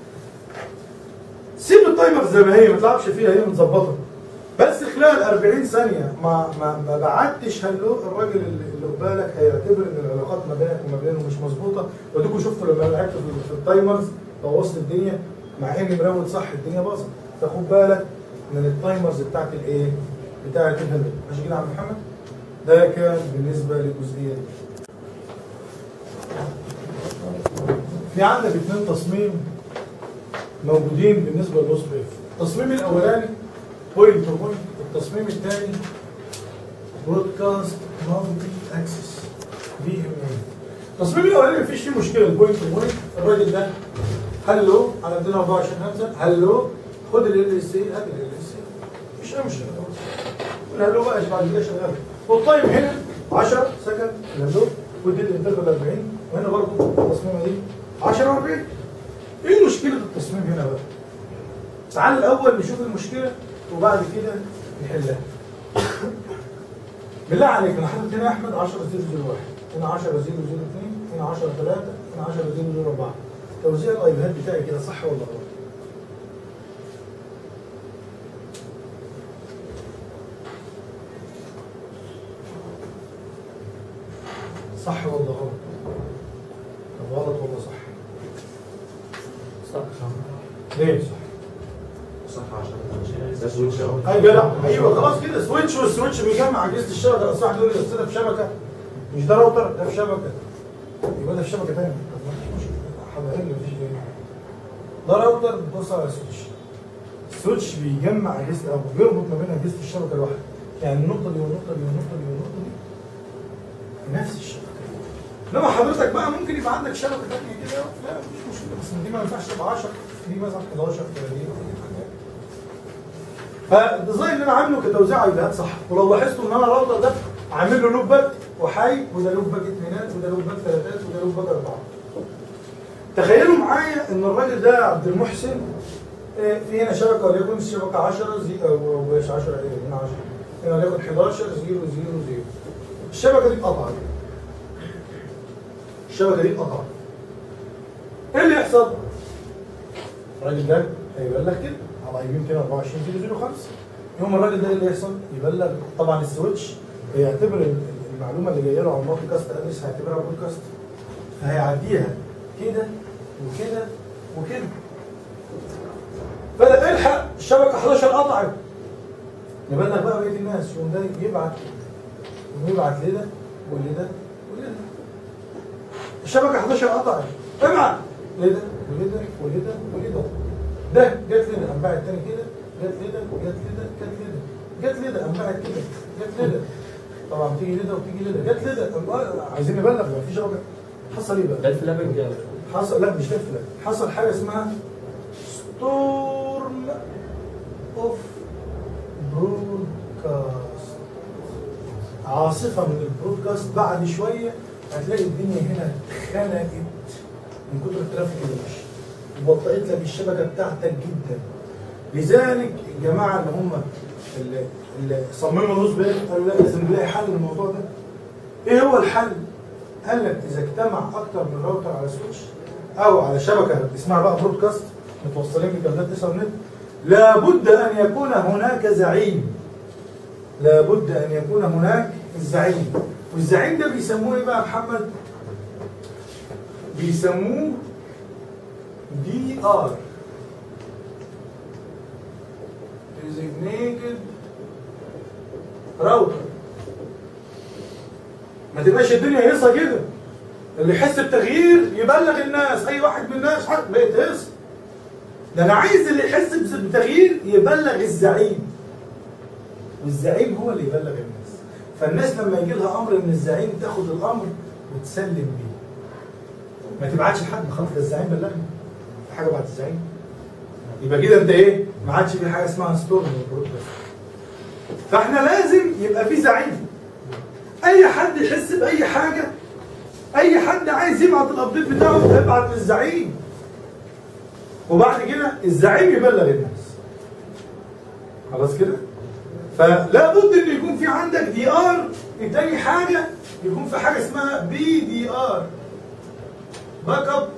Speaker 1: سيب التايمر زي ما هي ما تلعبش فيها هي متظبطه بس خلال 40 ثانيه ما ما ما بعتش هلو الراجل اللي اللي قبالك هيعتبر ان العلاقات ما بينك وما بينه مش مظبوطه وديكوا شفتوا لما لعبت في, في التايمرز بوظت الدنيا مع اني مراود صح الدنيا باظت فخد بالك من التايمرز بتاعت الايه؟ بتاعت الهلو ماشي كده يا عم محمد؟ ده كان بالنسبه للجزئيه دي. في عندك اثنين تصميم موجودين بالنسبه للوصف اف التصميم الاولاني بوينت تو بوينت التصميم الثاني برودكاست مالتي اكسس بي ام اي التصميم الاولاني مفيش فيه مشكله البوينت تو بوينت الراجل ده هلو على 224 همزه هلو خد ال اس اي هات ال اس اي مفيش اي مشكله الهلو بقى بعد كده شغال والتايم هنا 10 سكند الهلو ودي الانترفال 40 وهنا برضه التصميمه دي 10 و40 ايه مشكله التصميم هنا بقى؟ تعال الاول نشوف المشكله وبعد كده نحلها. بالله عليك انا حاطط هنا احمد 10 0 0 1 هنا 10 0 0 2 هنا 10 3 هنا 10 0 0 4 توزيع الايباد بتاعي كده صح ولا غلط؟ صح ولا غلط؟ طب غلط ولا صح؟
Speaker 3: صح
Speaker 1: ليه صح؟
Speaker 2: صح عشان ده سويتش اهو
Speaker 1: اي جدع ايوه خلاص كده سويتش والسويتش بيجمع اجهزه الشبكه صح يقول لي أصل ده في شبكه مش ده راوتر ده في شبكه يبقى ده في شبكه ثانيه طب ما فيش مشكله حضرتك مفيش ايه ده راوتر بتبص على سويتش السويتش بيجمع اجهزه او بيربط ما بين اجهزه الشبكه الواحده يعني النقطه دي والنقطه دي والنقطه دي والنقطه دي في نفس الشبكه انما حضرتك بقى ممكن يبقى عندك شبكه ثانيه كده لا مفيش مشكله بس دي ما ينفعش تبقى 10 دي مثلا 11 30 فالديزاين اللي انا عامله كتوزيع ايباد صح ولو لاحظتوا ان انا الراوتر ده عامل له لوب باك وحي وده لوب باك اثنينات وده لوب باك ثلاثات وده لوب باك اربعات تخيلوا معايا ان الراجل ده عبد المحسن آه، في هنا شبكه وليكن الشبكه 10 زي او بلاش 10 ايه هنا 10 هنا وليكن 11 0 0 0 الشبكه دي اتقطعت الشبكه دي اتقطعت ايه اللي يحصل؟ الراجل ده هيبلغ كده على اي بي 224 005 يوم الراجل ده إيه اللي يحصل يبلغ طبعا السويتش هيعتبر ال- المعلومه اللي جايه له على المالتي كاست ادرس هيعتبرها برودكاست فهيعديها كده وكده وكده فلا الحق الشبكه 11 قطعت نبلغ بقى بقيه الناس يوم ده يبعت ويبعت لده ولده ولده الشبكه 11 قطعت ابعت لده ولده ولده ولده ده جت لده قام باعت تاني كده جت لده جت لده جت لده جت لده قام باعت كده جت لده طبعا بتيجي لده وتيجي لده جت لده قام بقى عايزين نبلغ ما فيش شبكه حصل ايه
Speaker 3: ده
Speaker 1: بقى؟
Speaker 3: الفلابنج يعني
Speaker 1: حصل لا مش تفلت حصل حاجه اسمها ستورم اوف برودكاست عاصفه من البرودكاست بعد شويه هتلاقي الدنيا هنا خنقت من كتر الترافيك اللي ماشي وبطئت لك الشبكه بتاعتك جدا لذلك الجماعه اللي هم اللي, اللي صمموا النص بيه قالوا لا لازم نلاقي حل للموضوع ده ايه هو الحل؟ قال لك اذا اجتمع اكتر من راوتر على سويتش او على شبكه اسمها بقى برودكاست متوصلين بكابلات 9 ونت لابد ان يكون هناك زعيم لابد ان يكون هناك الزعيم والزعيم ده بيسموه ايه بقى يا محمد؟ بيسموه دي ار designated راوتر ما تبقاش الدنيا هيصه كده اللي يحس بتغيير يبلغ الناس اي واحد من الناس حق بقت هيصه ده انا عايز اللي يحس بتغيير يبلغ الزعيم والزعيم هو اللي يبلغ الناس فالناس لما يجي لها امر من الزعيم تاخد الامر وتسلم بيه ما تبعتش لحد خلاص ده الزعيم بلغني في حاجه بعد الزعيم يبقى كده انت ايه ما عادش في حاجه اسمها ستورم برودكاست فاحنا لازم يبقى في زعيم اي حد يحس باي حاجه اي حد عايز يبعت الابديت بتاعه يبعت للزعيم وبعد كده الزعيم يبلغ الناس خلاص كده فلا بد ان يكون في عندك دي ار تاني حاجه يكون في حاجه اسمها بي دي ار باك اب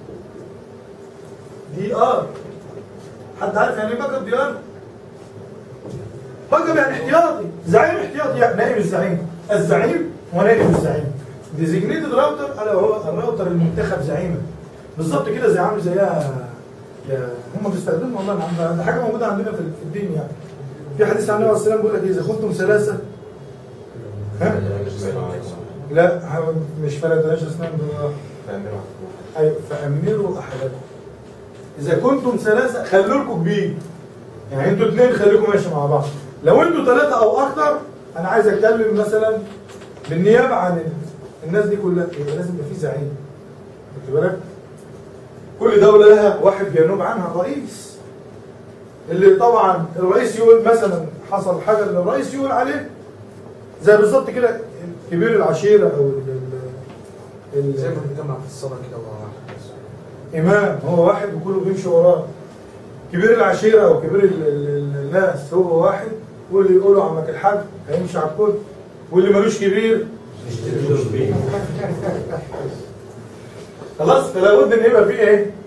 Speaker 1: دي ار حد عارف يعني ايه باك اب دي ار باك اب يعني احتياطي زعيم احتياطي يعني نائب الزعيم الزعيم ونائب الزعيم ديزيجنيتد راوتر الا هو الراوتر المنتخب زعيما بالظبط كده زي عامل زيها يا هم بيستخدموا والله العظيم ده حاجه موجوده عندنا في في الدين يعني في حديث عن النبي عليه السلام بيقول لك اذا كنتم ثلاثه ها؟ لا مش فرق بلاش اسنان ايوه فامروا احدكم اذا كنتم ثلاثه خلوا لكم كبير يعني انتوا اثنين خليكم ماشي مع بعض لو انتوا ثلاثه او اكثر انا عايز اتكلم مثلا بالنيابه عن الناس دي كلها يبقى لازم يبقى في زعيم خدت بالك كل دوله لها واحد بينوب عنها الرئيس اللي طبعا الرئيس يقول مثلا حصل حاجه اللي الرئيس يقول عليه زي بالظبط كده كبير العشيره او ال- ال-
Speaker 4: زي
Speaker 1: ال-
Speaker 4: ما بنجمع في الصلاه كده ورا واحد بس.
Speaker 1: امام هو واحد وكله بيمشي وراه كبير العشيره او كبير ال- ال- الناس هو واحد واللي يقولوا عمك الحاج هيمشي على الكل واللي ملوش كبير خلاص فلا بد ان يبقى فيه ايه؟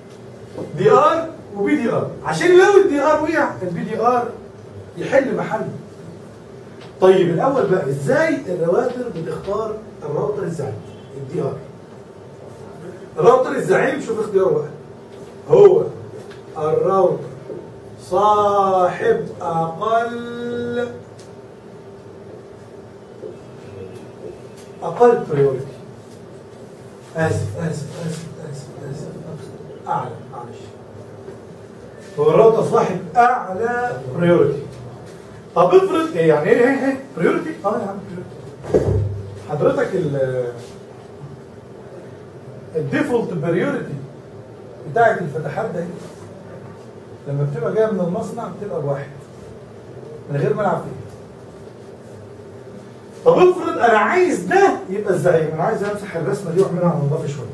Speaker 1: دي ار وبي دي ار عشان لو الدي ار وقع البي دي ار يحل محله طيب الاول بقى ازاي الرواتر بتختار الراوتر الزعيم الدي ار الراوتر الزعيم شوف اختياره بقى هو الراوتر صاحب اقل اقل بريوريتي اسف اسف اسف اسف اسف اعلى معلش هو الراوتر صاحب اعلى بريوريتي طب افرض إيه يعني ايه ايه ايه بريوريتي اه يا عم بريوريتي حضرتك ال الديفولت بريوريتي بتاعت الفتحات ده لما بتبقى جايه من المصنع بتبقى بواحد من غير ما العب فيها طب افرض انا عايز ده يبقى الزعيم انا عايز امسح الرسمه دي واعملها على نظافه شويه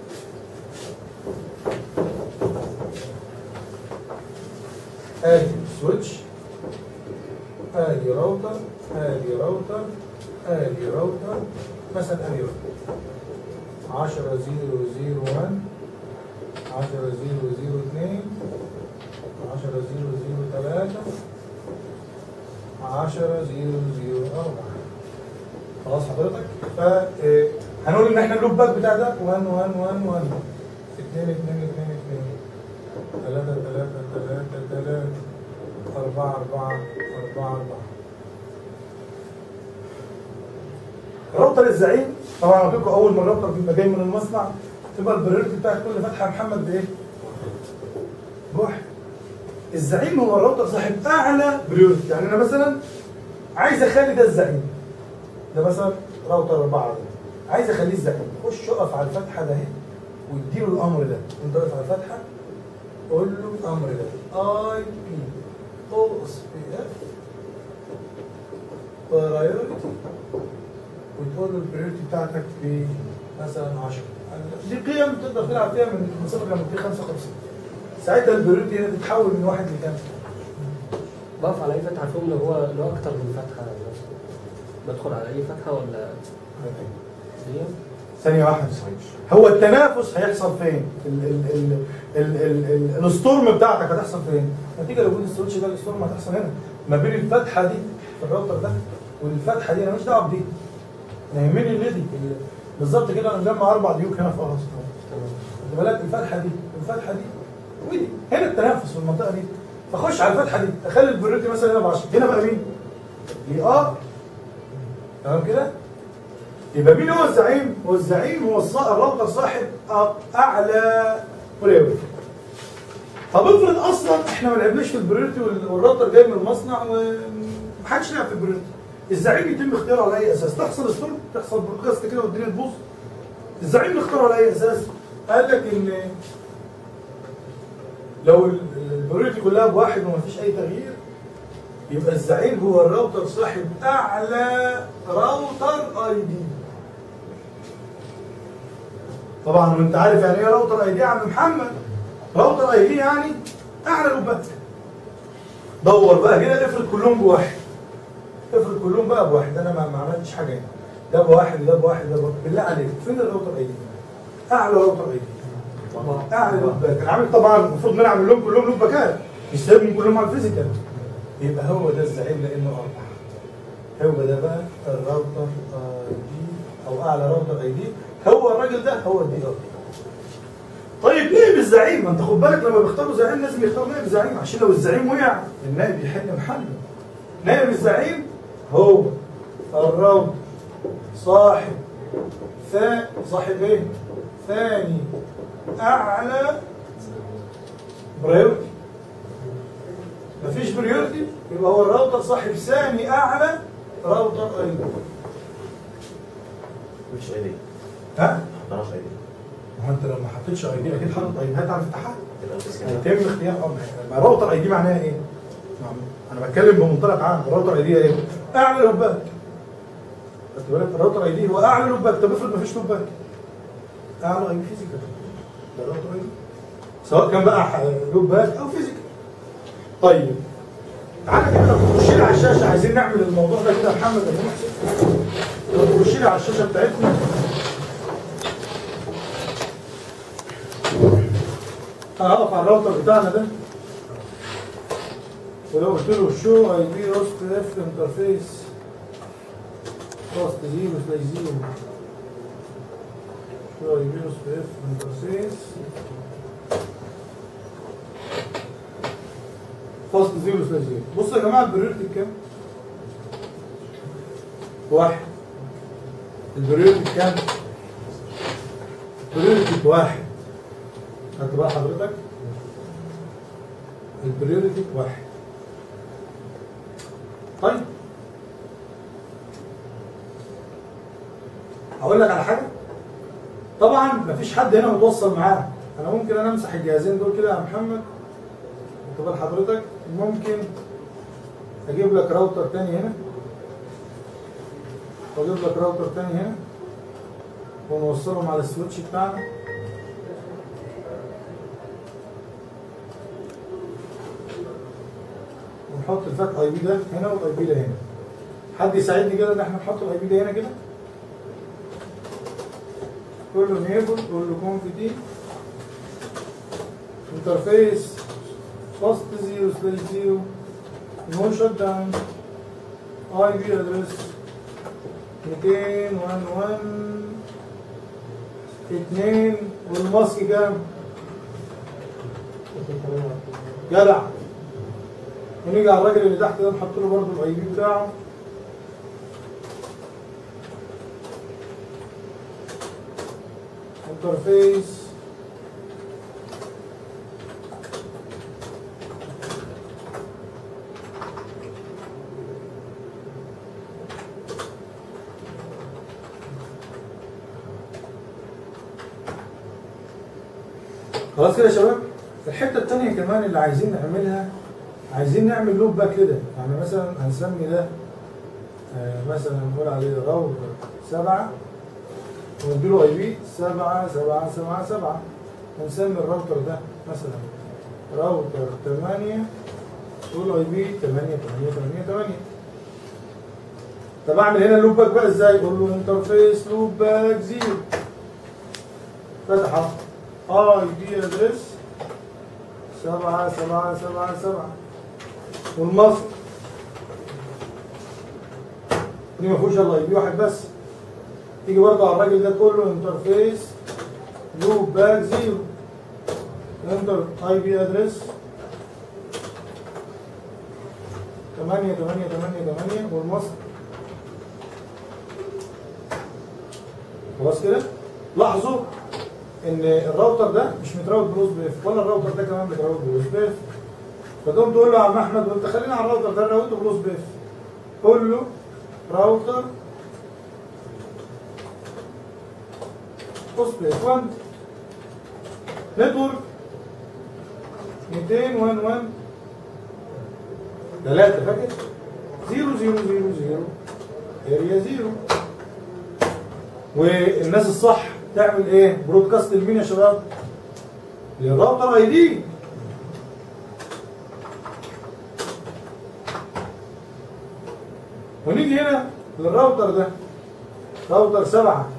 Speaker 1: ادي سويتش ادي راوتر ادي راوتر ادي راوتر مثلا ادي راوتر 10 0 0 1 10 0 0 2 10 0 0 3 10 0 0 4 خلاص حضرتك ف آه، هنقول ان احنا اللوب باك بتاع ده 1 1 1 1 2 2 2 2 3 3 3 3 4 4 4 4 الراوتر الزعيم طبعا انا قلت لكم اول ما الراوتر بيبقى جاي من المصنع تبقى البريورتي بتاعت كل فتحه يا محمد بايه؟ بواحد الزعيم هو الراوتر صاحب اعلى بريورتي يعني انا مثلا عايز اخلي ده الزعيم ده مثلا راوتر اربعه ده عايز اخليه الزعيم خش اقف على الفتحه ده اهي واديله الامر ده انت واقف على الفتحه قول له الامر ده اي بي او اس بي اف برايورتي وتقول له البريورتي بتاعتك ب مثلا 10 دي قيم تقدر تلعب فيها من من صفر ل 255 ساعتها البريورتي هنا تتحول من واحد لكام؟
Speaker 3: بقف على اي فتحه فيهم لو هو لو اكتر من فتحه مثلا بدخل على اي فتحه ولا دي
Speaker 1: ثانية واحدة هو التنافس هيحصل فين؟ ال ال ال ال ال ال الستورم بتاعتك هتحصل فين؟ نتيجة لوجود السويتش ده الستورم هتحصل هنا ما بين الفتحة دي في الراوتر ده والفتحة دي انا ماليش دعوة بدي انا يهمني اللي دي ال- بالظبط كده انا مجمع اربع ديوك هنا في قرص
Speaker 3: تمام
Speaker 1: خد بالك الفتحة دي والفتحة دي ودي هنا التنافس في المنطقة دي فخش على الفتحة دي اخلي البريتي مثلا هنا ب 10 هنا بقى مين؟ دي ار تمام كده؟ يبقى مين هو الزعيم؟ هو الزعيم هو الصا- الراوتر صاحب أ- اعلى بريورتي. طب افرض اصلا احنا ما لعبناش في البريورتي وال- والراوتر جاي من المصنع ومحدش لعب في البريورتي. الزعيم يتم اختياره على اي اساس؟ تحصل ستورم تحصل برودكاست كده والدنيا تبوظ. الزعيم نختاره على اي اساس؟ قال لك ان لو ال- البريورتي كلها بواحد ومفيش اي تغيير يبقى الزعيم هو الراوتر صاحب اعلى راوتر اي دي طبعا وانت عارف يعني ايه راوتر اي دي يا عم محمد راوتر اي دي يعني اعلى لوبات دور بقى كده افرض كلهم بواحد افرض كلهم بقى بواحد انا ما ما عملتش حاجه هنا ده بواحد ده بواحد ده بواحد بالله عليك فين الراوتر اي دي اعلى راوتر اي دي اعلى لوبات انا عامل طبعا المفروض ان انا اعمل لهم كلهم لوب باكات مش سايبهم كلهم على الفيزيكال يبقى هو ده الزعيم لانه اربعه هو ده بقى الراوتر اي دي او اعلى راوتر اي دي هو الراجل ده هو الدي ار طيب نائب الزعيم ما انت خد بالك لما بيختاروا زعيم لازم يختاروا نائب زعيم عشان لو الزعيم وقع النائب يحل محله نائب الزعيم هو الراوتر صاحب ثا صاحب ايه؟ ثاني اعلى برايورتي مفيش بريورتي يبقى هو الراوتر صاحب ثاني اعلى راوتر اي دي
Speaker 2: مش اي دي
Speaker 1: ها؟
Speaker 2: ما حطناش اي دي
Speaker 1: ما هو انت لو ما حطيتش اي دي اكيد حاطط اي دي هتعرف تفتحها
Speaker 2: تبقى التسكين
Speaker 1: هيتم اختيار اه ما راوتر اي دي معناها ايه؟ ما- انا بتكلم بمنطلق عام الراوتر اي دي ايه؟ اعلى لوبات خدت بالك الراوتر اي دي هو اعلى لوبات طب افرض ما فيش لوبات اعلى اي فيزيكال ده الراوتر اي دي سواء كان بقى ح- لوبات او فيزيكال طيب تعالى كده نخش لي على الشاشه عايزين نعمل الموضوع ده كده يا محمد يا محسن نخش لي على الشاشه بتاعتنا انا هقف على الراوتر بتاعنا ده ولو قلت له شو اي بي روست اف انترفيس روست زيرو سلاش زيرو شو اي بي روست اف انترفيس فاست زيرو سلاش زيرو بصوا يا جماعه البريورتي بكام؟ واحد البريورتي بكام؟ البريورتي بواحد خدت بقى حضرتك؟ البريورتي بواحد طيب هقول لك على حاجه طبعا مفيش حد هنا متوصل معاه انا ممكن انا امسح الجهازين دول كده يا محمد خد بال حضرتك ممكن اجيب لك راوتر تاني هنا واجيب لك راوتر تاني هنا ونوصلهم على السويتش بتاعنا ونحط الفات اي بي ده هنا والاي بي ده هنا حد يساعدني كده ان احنا نحط الاي بي ده هنا كده قول له نيبل قول له كونف دي انترفيس فاست زيرو سلاش زيرو نو شت داون اي بي ادرس 211 2 والماسك كام؟ جدع ونيجي على الراجل اللي تحت ده نحط له برضه الاي بي بتاعه انترفيس خلاص كده يا شباب الحته الثانيه كمان اللي عايزين نعملها عايزين نعمل لوب باك كده يعني مثلا هنسمي ده آه، مثلا نقول عليه راوتر سبعة ونديله اي بي سبعة سبعة سبعة سبعة ونسمي الراوتر ده مثلا راوتر ثمانية تقول اي بي ثمانية ثمانية ثمانية ثمانية طب اعمل هنا اللوب باك بقى ازاي؟ اقول له انترفيس لوب باك زيرو فتح اي بي ادرس سبعة سبعة سبعة سبعة والمصر دي ما فيهوش الا اي بي واحد بس تيجي برضه على الراجل ده تقول له انترفيس لوب باك زيرو انتر اي بي ادرس 8 8 8 8 والمصر خلاص كده لاحظوا ان الراوتر ده مش متراوت بلوز بيف ولا الراوتر ده كمان متراوت بلوز بيف فتقوم تقول له يا عم احمد وانت خلينا على الراوتر ده راوته بلوز بيف قول له راوتر بص بيف 1 نتورك 211 ثلاثة فاكر؟ زيرو زيرو زيرو زيرو اريا زيرو والناس الصح تعمل ايه؟ برودكاست لمين يا شباب؟ للراوتر اي دي ونيجي هنا للراوتر ده راوتر سبعة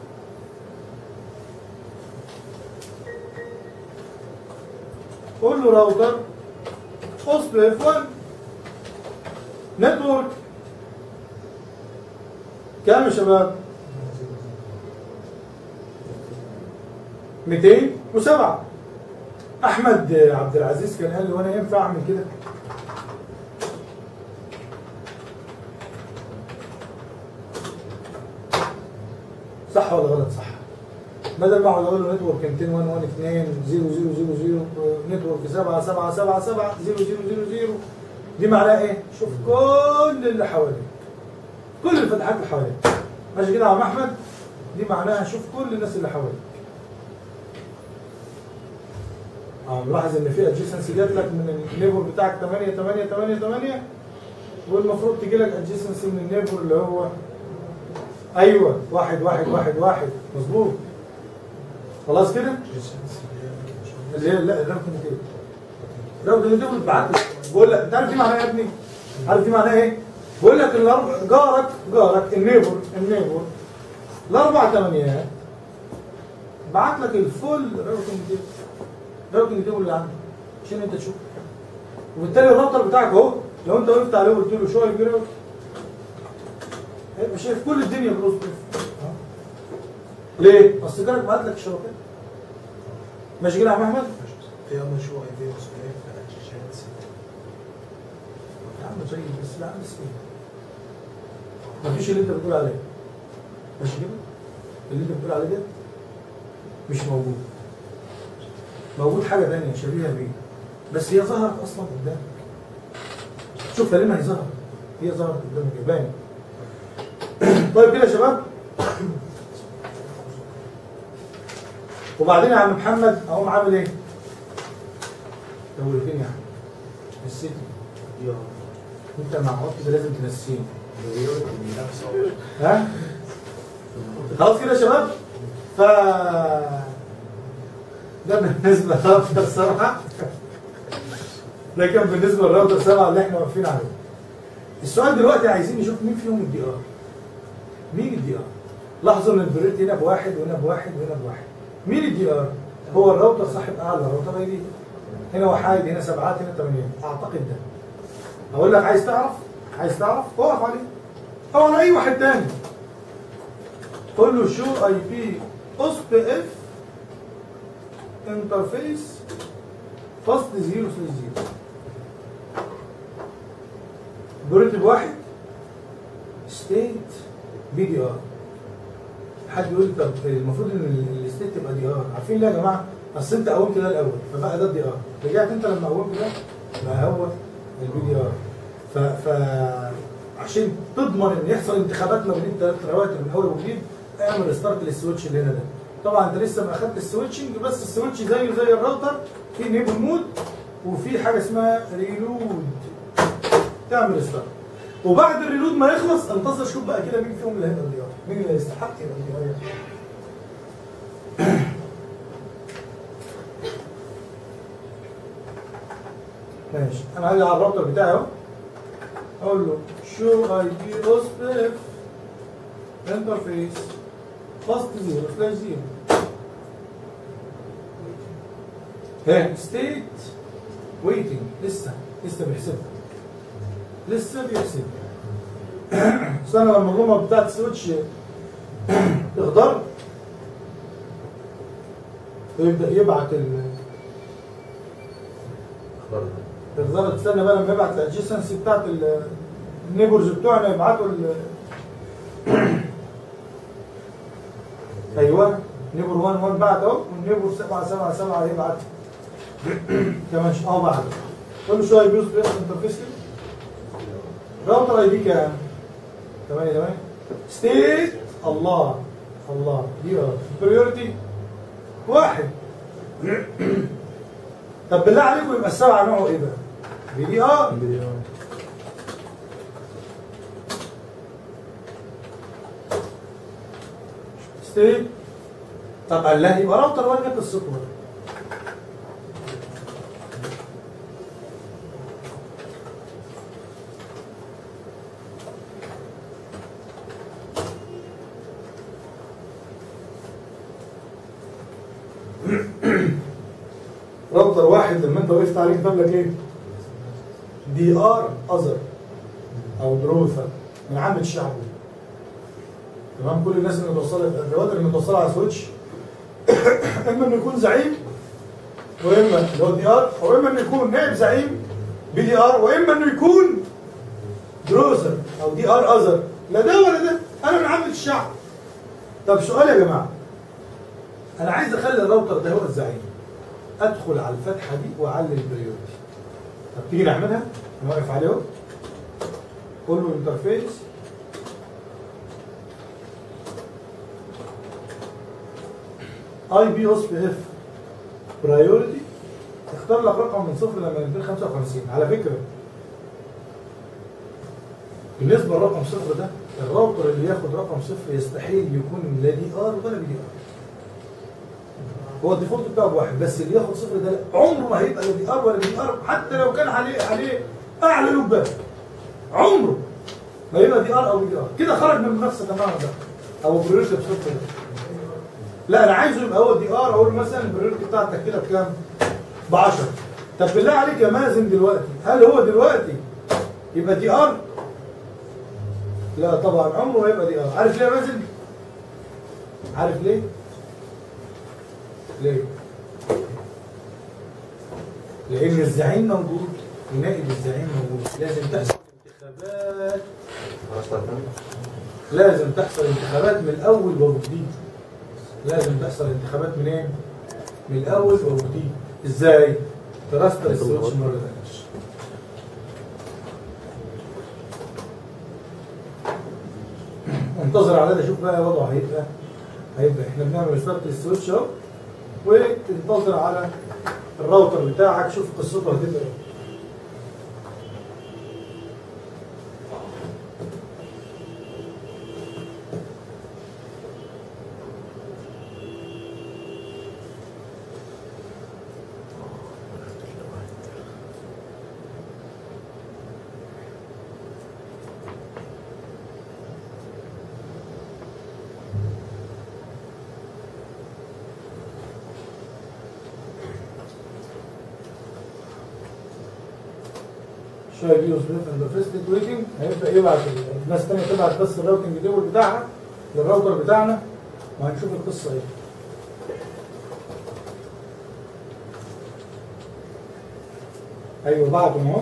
Speaker 1: قول له راوتر قصد اف 1 نتورك كام يا شباب؟ 207 احمد عبد العزيز كان قال لي وانا ينفع اعمل كده صح ولا غلط صح بدل ما اقعد اقول له نتورك 212 0 0 0 0 نتورك 7 7 7 7 0 0 0 0 دي معناها ايه؟ شوف كل اللي حواليك كل الفتحات اللي حواليك ماشي كده يا عم احمد دي معناها شوف كل الناس اللي حواليك اه ملاحظ ان في ادجيسنسي جات لك من النيبر بتاعك 8 8 8 8 والمفروض تجي لك ادجيسنسي من النيبر اللي هو ايوه واحد واحد واحد واحد مظبوط خلاص كده؟ اللي هي لا الرقم كده الرقم ده بتبعت لك بقول لك انت عارف دي معناها ايه يا ابني؟ عارف دي معناها ايه؟ بقول لك الاربع جارك جارك النيبر النيبر الاربع ثمانيات بعت لك الفل رقم كده الراوتنج تيبل اللي عندك عشان انت تشوف وبالتالي الراوتر بتاعك اهو لو انت وقفت عليه وقلت له شو اي بي راوت هيبقى شايف كل الدنيا بالاس بي اف ليه؟ اصل جالك بعت لك الشبكات ماشي كده يا عم احمد؟
Speaker 4: في أما شو أي بي وصل إيه فأجيشات
Speaker 1: يا عم زي بس لا بس ايه مفيش اللي انت بتقول عليه ماشي كده اللي انت بتقول عليه ده مش موجود موجود حاجه ثانيه شبيهه بيه بس هي ظهرت اصلا قدامك شوف ليه ما هي ظهرت هي ظهرت قدامك باين طيب كده يا شباب وبعدين يا عم محمد اقوم عامل ايه؟ دولتين يا عم السيتي
Speaker 2: يا
Speaker 1: انت مع عقد كده لازم تنسيني
Speaker 2: بيقول إن نفسه
Speaker 1: ها خلاص كده يا شباب ف ده بالنسبه للراوتر سبعه ده كان بالنسبه للراوتر سبعه اللي احنا واقفين عليه السؤال دلوقتي عايزين نشوف مين فيهم الدي ار مين الدي ار لاحظوا ان البريت هنا بواحد وهنا بواحد وهنا بواحد مين الدي ار هو الراوتر صاحب اعلى راوتر اي دي هنا واحد هنا سبعات هنا ثمانيات اعتقد ده اقول لك عايز تعرف عايز تعرف اقف عليه او انا اي واحد تاني قول له شو اي بي اس بي اف انترفيس فاست زيرو سلاش زيرو بريتب واحد ستيت بي دي ار حد يقول لي طب المفروض ان الستيت تبقى دي ار عارفين ليه يا جماعه اصل انت قومت ده الاول فبقى ده الدي ار رجعت انت لما قومت ده بقى هو البي دي ار ف ف عشان تضمن ان يحصل انتخابات ما بين الثلاث رواتب من اول وجديد اعمل ستارت للسويتش اللي هنا ده طبعا انت لسه ما اخدت السويتشنج بس السويتش زيه زي الراوتر في نيبل مود وفي حاجه اسمها ريلود تعمل ستارت وبعد الريلود ما يخلص انتظر شوف بقى كده مين فيهم اللي هيبقى الدي ار مين اللي يستحق يبقى الدي ار ماشي انا هاجي على الراوتر بتاعي اهو اقول له شو اي بي اوس اف انترفيس فاست زيرو سلاش زيرو ها ستيت ويتنج لسه لسه بيحسبها لسه بيحسبها استنى لما الرومه بتاعت السويتش تخضر ويبدا يبعت ال
Speaker 2: أخبار
Speaker 1: تقدر تستنى بقى لما يبعت الادجيسنسي بتاعت ال- النيبرز بتوعنا يبعتوا ال ايوه نيبر 1 1 بعت اهو والنيبر 7 7 7 هيبعت كمان ش- اه بعت كل شويه بيوز بيحصل انترفيس راوتر اي دي كام؟ 8 8 ستيت الله الله دي ار بريورتي واحد طب بالله عليكم يبقى السبعه نوعه ايه بقى؟ بي دي ار ستيت طب قال لا يبقى راوتر 1 جت الصفر راوتر واحد لما انت وقفت عليه كتب لك ايه؟ دي ار اذر او دروثر من عامة الشعب تمام كل الناس اللي متوصله الرواتر اللي متوصله على سويتش اما انه يكون زعيم واما اللي هو دي ار او اما انه يكون نائب زعيم بي دي ار واما انه يكون دروثر او دي ار اذر لا ده ولا ده انا من عامة الشعب طب سؤال يا جماعه انا عايز اخلي الراوتر ده هو الزعيم ادخل على الفتحه دي واعلي البريورتي طب تيجي نعملها انا واقف عليه اهو قول له انترفيس اي بي اس بي اف برايورتي اختار لك رقم من صفر لما ينتهي 55 على فكره بالنسبه لرقم صفر ده الراوتر اللي ياخد رقم صفر يستحيل يكون لا دي ار ولا بي دي ار هو الديفولت بتاعه بواحد بس اللي ياخد صفر ده لا، عمره ما هيبقى لا دي ار ولا بي ار حتى لو كان عليه عليه اعلى لوبات عمره ما يبقى دي ار او بي ار كده خرج من المنافسه تماما ده او بريورتي بصفر ده لا انا عايزه يبقى هو دي ار اقول مثلا البريورتي بتاعتك كده بكام؟ ب 10 طب بالله عليك يا مازن دلوقتي هل هو دلوقتي يبقى دي ار؟ لا طبعا عمره ما يبقى دي ار عارف ليه يا مازن؟ عارف ليه؟ ليه؟ لأن الزعيم موجود ونائب الزعيم موجود لازم تحصل انتخابات
Speaker 2: خلاص تمام
Speaker 1: لازم تحصل انتخابات من الأول وجديد لازم تحصل انتخابات منين؟ من الأول وجديد ازاي؟ تراستر السويتش مرة تانية انتظر على ده شوف بقى وضعه هيبقى هيبقى احنا بنعمل ريستارت للسويتش اهو وتنتظر على الراوتر بتاعك شوف قصته هتبقى ايه شويه بيوز اند فيست ويتنج هيبدا يبعت الناس الثانيه تبعت بس الراوتنج تيبل بتاعها للراوتر بتاعنا وهنشوف القصه ايه ايوه بعتهم اهو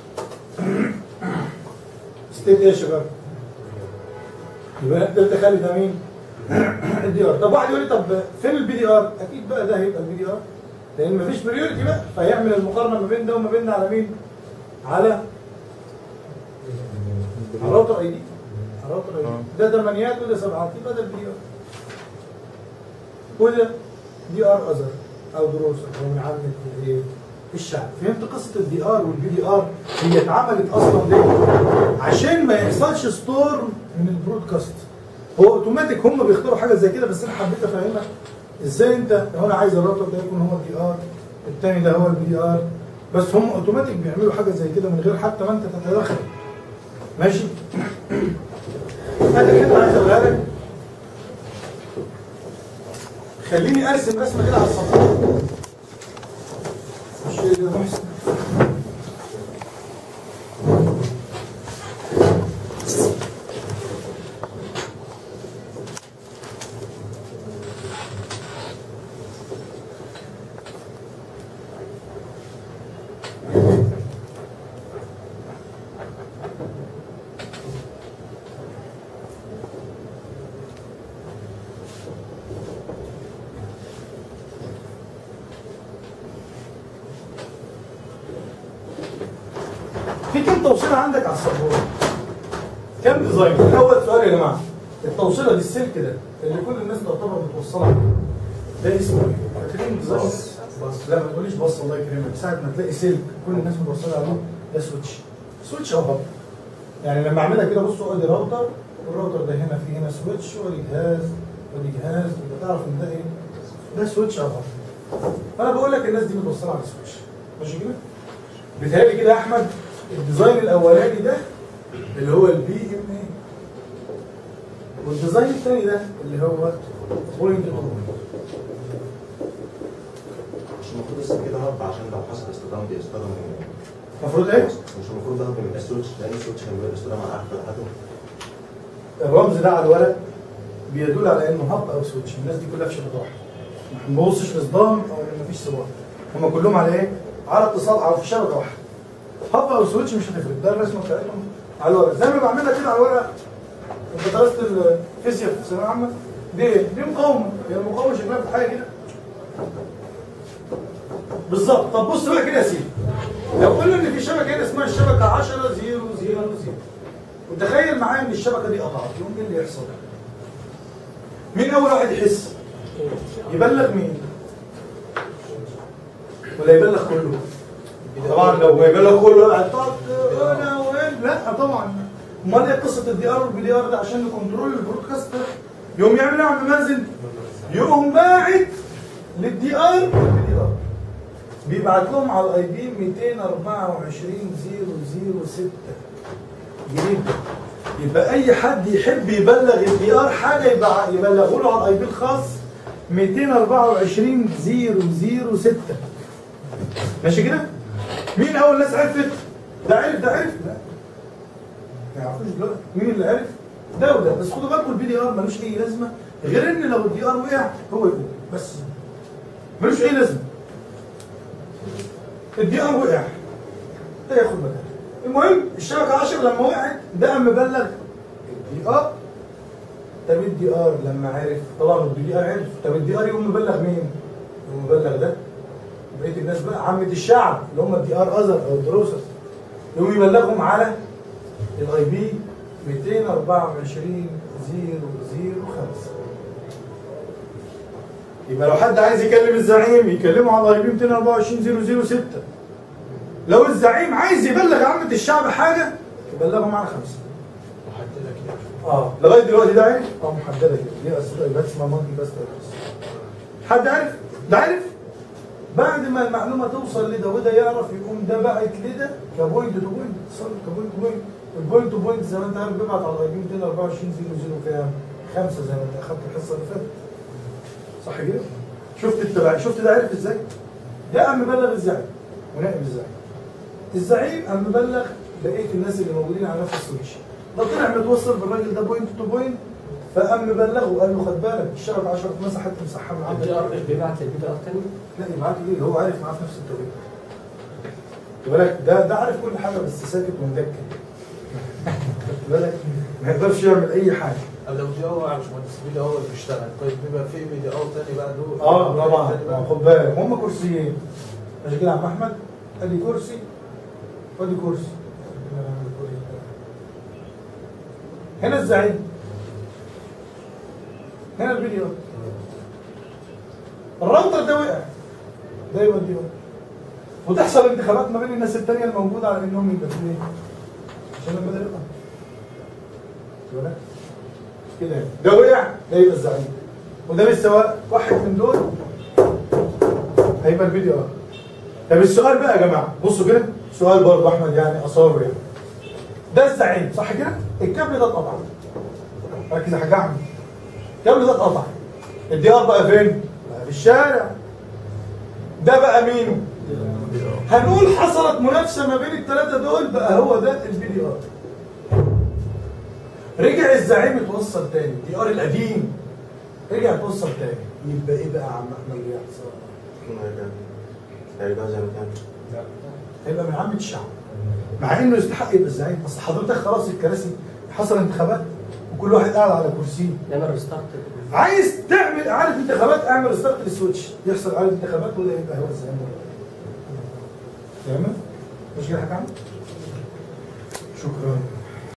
Speaker 1: ستيت ايه يا شباب؟ يبقى انت تخلي ده مين؟ الدي ار طب واحد يقول لي طب فين البي دي ار؟ اكيد بقى ده هيبقى البي دي ار لان مفيش بريورتي بقى فهيعمل المقارنه ما بين ده وما بين ده على مين؟ على على الراوتر اي دي على الراوتر اي دي ده ثمانيات وده سبعات يبقى ده البي ار وده دي ار اذر او دروس او من عامه ايه الشعب فهمت قصه الدي ار والبي دي ار هي اتعملت اصلا ليه؟ عشان ما يحصلش ستور من البرودكاست هو اوتوماتيك هم بيختاروا حاجه زي كده بس انا حبيت افهمك ازاي انت لو انا عايز الراوتر ده يكون هو الدي ار الثاني ده هو البي دي ار بس هم اوتوماتيك بيعملوا حاجه زي كده من غير حتى ما انت تتدخل ماشي هذا كده عايز اقولها لك خليني ارسم رسمه كده على السطح مش يا محسن في كم توصيله عندك على السبوره كم ديزاين اول سؤال يا جماعه التوصيله دي السلك ده اللي كل الناس تعتبر متوصله عليه ده اسمه ايه فاكرين ديزاين بص لا ما تقوليش بص الله يكرمك ساعه ما تلاقي سلك كل الناس متوصله عليه ده سويتش سويتش او هب يعني لما اعملها كده بصوا ادي راوتر والراوتر ده هنا في هنا سويتش وادي جهاز وادي جهاز يبقى تعرف ان ده ايه ده سويتش او هب فانا بقول لك الناس دي متوصله على سويتش ماشي كده بيتهيألي كده يا احمد الديزاين الاولاني ده اللي هو البي ام اي والديزاين الثاني ده اللي هو بوينت تو
Speaker 2: مش المفروض اسم كده هب عشان لو حصل اصطدام بيصطدم
Speaker 1: المفروض ايه؟
Speaker 2: مش المفروض ده هب من السويتش لان السويتش كان بيبقى اصطدام على احد فتحاته
Speaker 1: الرمز ده على الورق بيدل على انه هب او سويتش الناس دي كلها في شبكه واحده ما ببصش لصدام او ان مفيش صدام هم كلهم على ايه؟ على اتصال او في شبكه واحده هب او سويتش مش هتفرق ده الرسمه بتاعتهم على الورق زي ما بعملها كده على الورق انت درست الفيزياء في الثانويه العامه دي ايه؟ دي مقاومه هي المقاومه شكلها في حاجه كده بالظبط طب بص بقى كده يا سيدي لو قلنا ان في شبكه هنا اسمها الشبكه 10 0 0 0 وتخيل معايا ان الشبكه دي قطعت يوم ايه اللي يحصل؟ مين اول واحد يحس؟ يبلغ مين؟ ولا يبلغ كله؟ طبعا لو ما يبلغ كله هتقعد انا وين؟ لا طبعا امال ايه قصه الدي ار والبي دي ار ده عشان نكنترول البرودكاست يوم يعمل ايه يا عم مازن؟ يقوم باعت للدي ار والبي دي ار بيبعت لهم على الاي بي 224 006 جديد يبقى اي حد يحب يبلغ الدي ار حاجه يبقى يبلغوا له على الاي بي الخاص 224 006 ماشي كده مين اول ناس عرفت ده عرف ده عرف لا ما يعرفوش دلوقتي مين اللي عرف ده وده بس خدوا بالكم البي دي ار ملوش اي لازمه غير ان لو الدي ار وقع هو يقول بس ملوش اي لازمه الدي ار وقع ده ياخد مكانه المهم الشبكه 10 لما وقعت ده قام مبلغ الدي ار طب الدي ار لما عرف طبعا الدي ار عرف طب الدي ار يقوم مبلغ مين؟ يقوم مبلغ ده بقيه الناس بقى عامه الشعب اللي هم الدي ار اذر او الدروسر يقوم يبلغهم على الاي بي 224 005 يبقى لو حد عايز يكلم الزعيم يكلمه على الاي بي 224 006 لو الزعيم عايز يبلغ عامة الشعب حاجة يبلغهم على خمسة
Speaker 4: محدده كده
Speaker 1: اه لغايه دلوقتي ده عارف؟ اه محدده كده ليه اصل يبقى اسمها مالتي باس حد عارف؟ ده عارف؟ بعد ما المعلومه توصل لده وده يعرف يقوم ده باعت لده كبوينت تو بوينت اتصال كبوينت تو بوينت البوينت تو بوينت زي ما انت عارف بيبعت على الاي بي 224 0 كام؟ خمسه زي ما انت اخدت الحصه اللي فاتت صح كده؟ شفت التبع شفت ده عرف ازاي؟ ده قام مبلغ الزعيم ونائب الزعيم الزعيم قام مبلغ بقيه الناس اللي موجودين على نفس السويتش ده طلع متوصل بالراجل ده بوينت تو بوينت فقام مبلغه وقال له خد بالك الشبكه 10 مسحت مسحها من
Speaker 3: الدي ار
Speaker 1: عندك
Speaker 3: بيبعت البي دي ار تاني
Speaker 1: لا يبعت ليه هو عارف معاه في نفس التوقيت خد بالك ده ده عارف كل حاجه بس ساكت ومدكن خد بالك ما يقدرش يعمل اي حاجه
Speaker 4: أو لو دي هو مش مهندس بي دي هو اللي بيشتغل طيب بيبقى في بي دي او تاني بقى دول
Speaker 1: اه طبعا
Speaker 4: تاني بقى.
Speaker 1: خد بالك هم كرسيين ماشي كده يا عم احمد ادي كرسي وادي كرسي هنا الزعيم هنا الفيديو الراوتر ده وقع ده يبقى الفيديو وتحصل انتخابات ما بين الناس التانية الموجودة على انهم يبقوا ليه؟ عشان لما ده يقع واخد بالك؟ كده يعني. ده وقع ده يبقى الزعيم وده لسه واحد من دول هيبقى الفيديو اه طب السؤال بقى يا جماعه بصوا كده سؤال برضه احمد يعني اصابه يعني ده الزعيم صح كده الكابل ده اتقطع ركز يا حاج احمد الكابل ده اتقطع الدي ار بقى فين؟ بقى في الشارع ده بقى مين؟ هنقول حصلت منافسه ما بين الثلاثه دول بقى هو ده الفيديو ار رجع الزعيم اتوصل تاني الدي ار القديم رجع اتوصل تاني يبقى ايه بقى يا عم احمد اللي يحصل؟
Speaker 2: هيرجع زي ما كان
Speaker 1: هيبقى من عامة الشعب مع انه يستحق يبقى الزعيم اصل حضرتك خلاص الكراسي حصل انتخابات وكل واحد قاعد على كرسيه
Speaker 3: نعمل ريستارت
Speaker 1: عايز تعمل عارف انتخابات اعمل ستارت للسويتش يحصل عارف انتخابات وده يبقى هو الزعيم تمام مش كده يا حاج عمرو؟ شكرا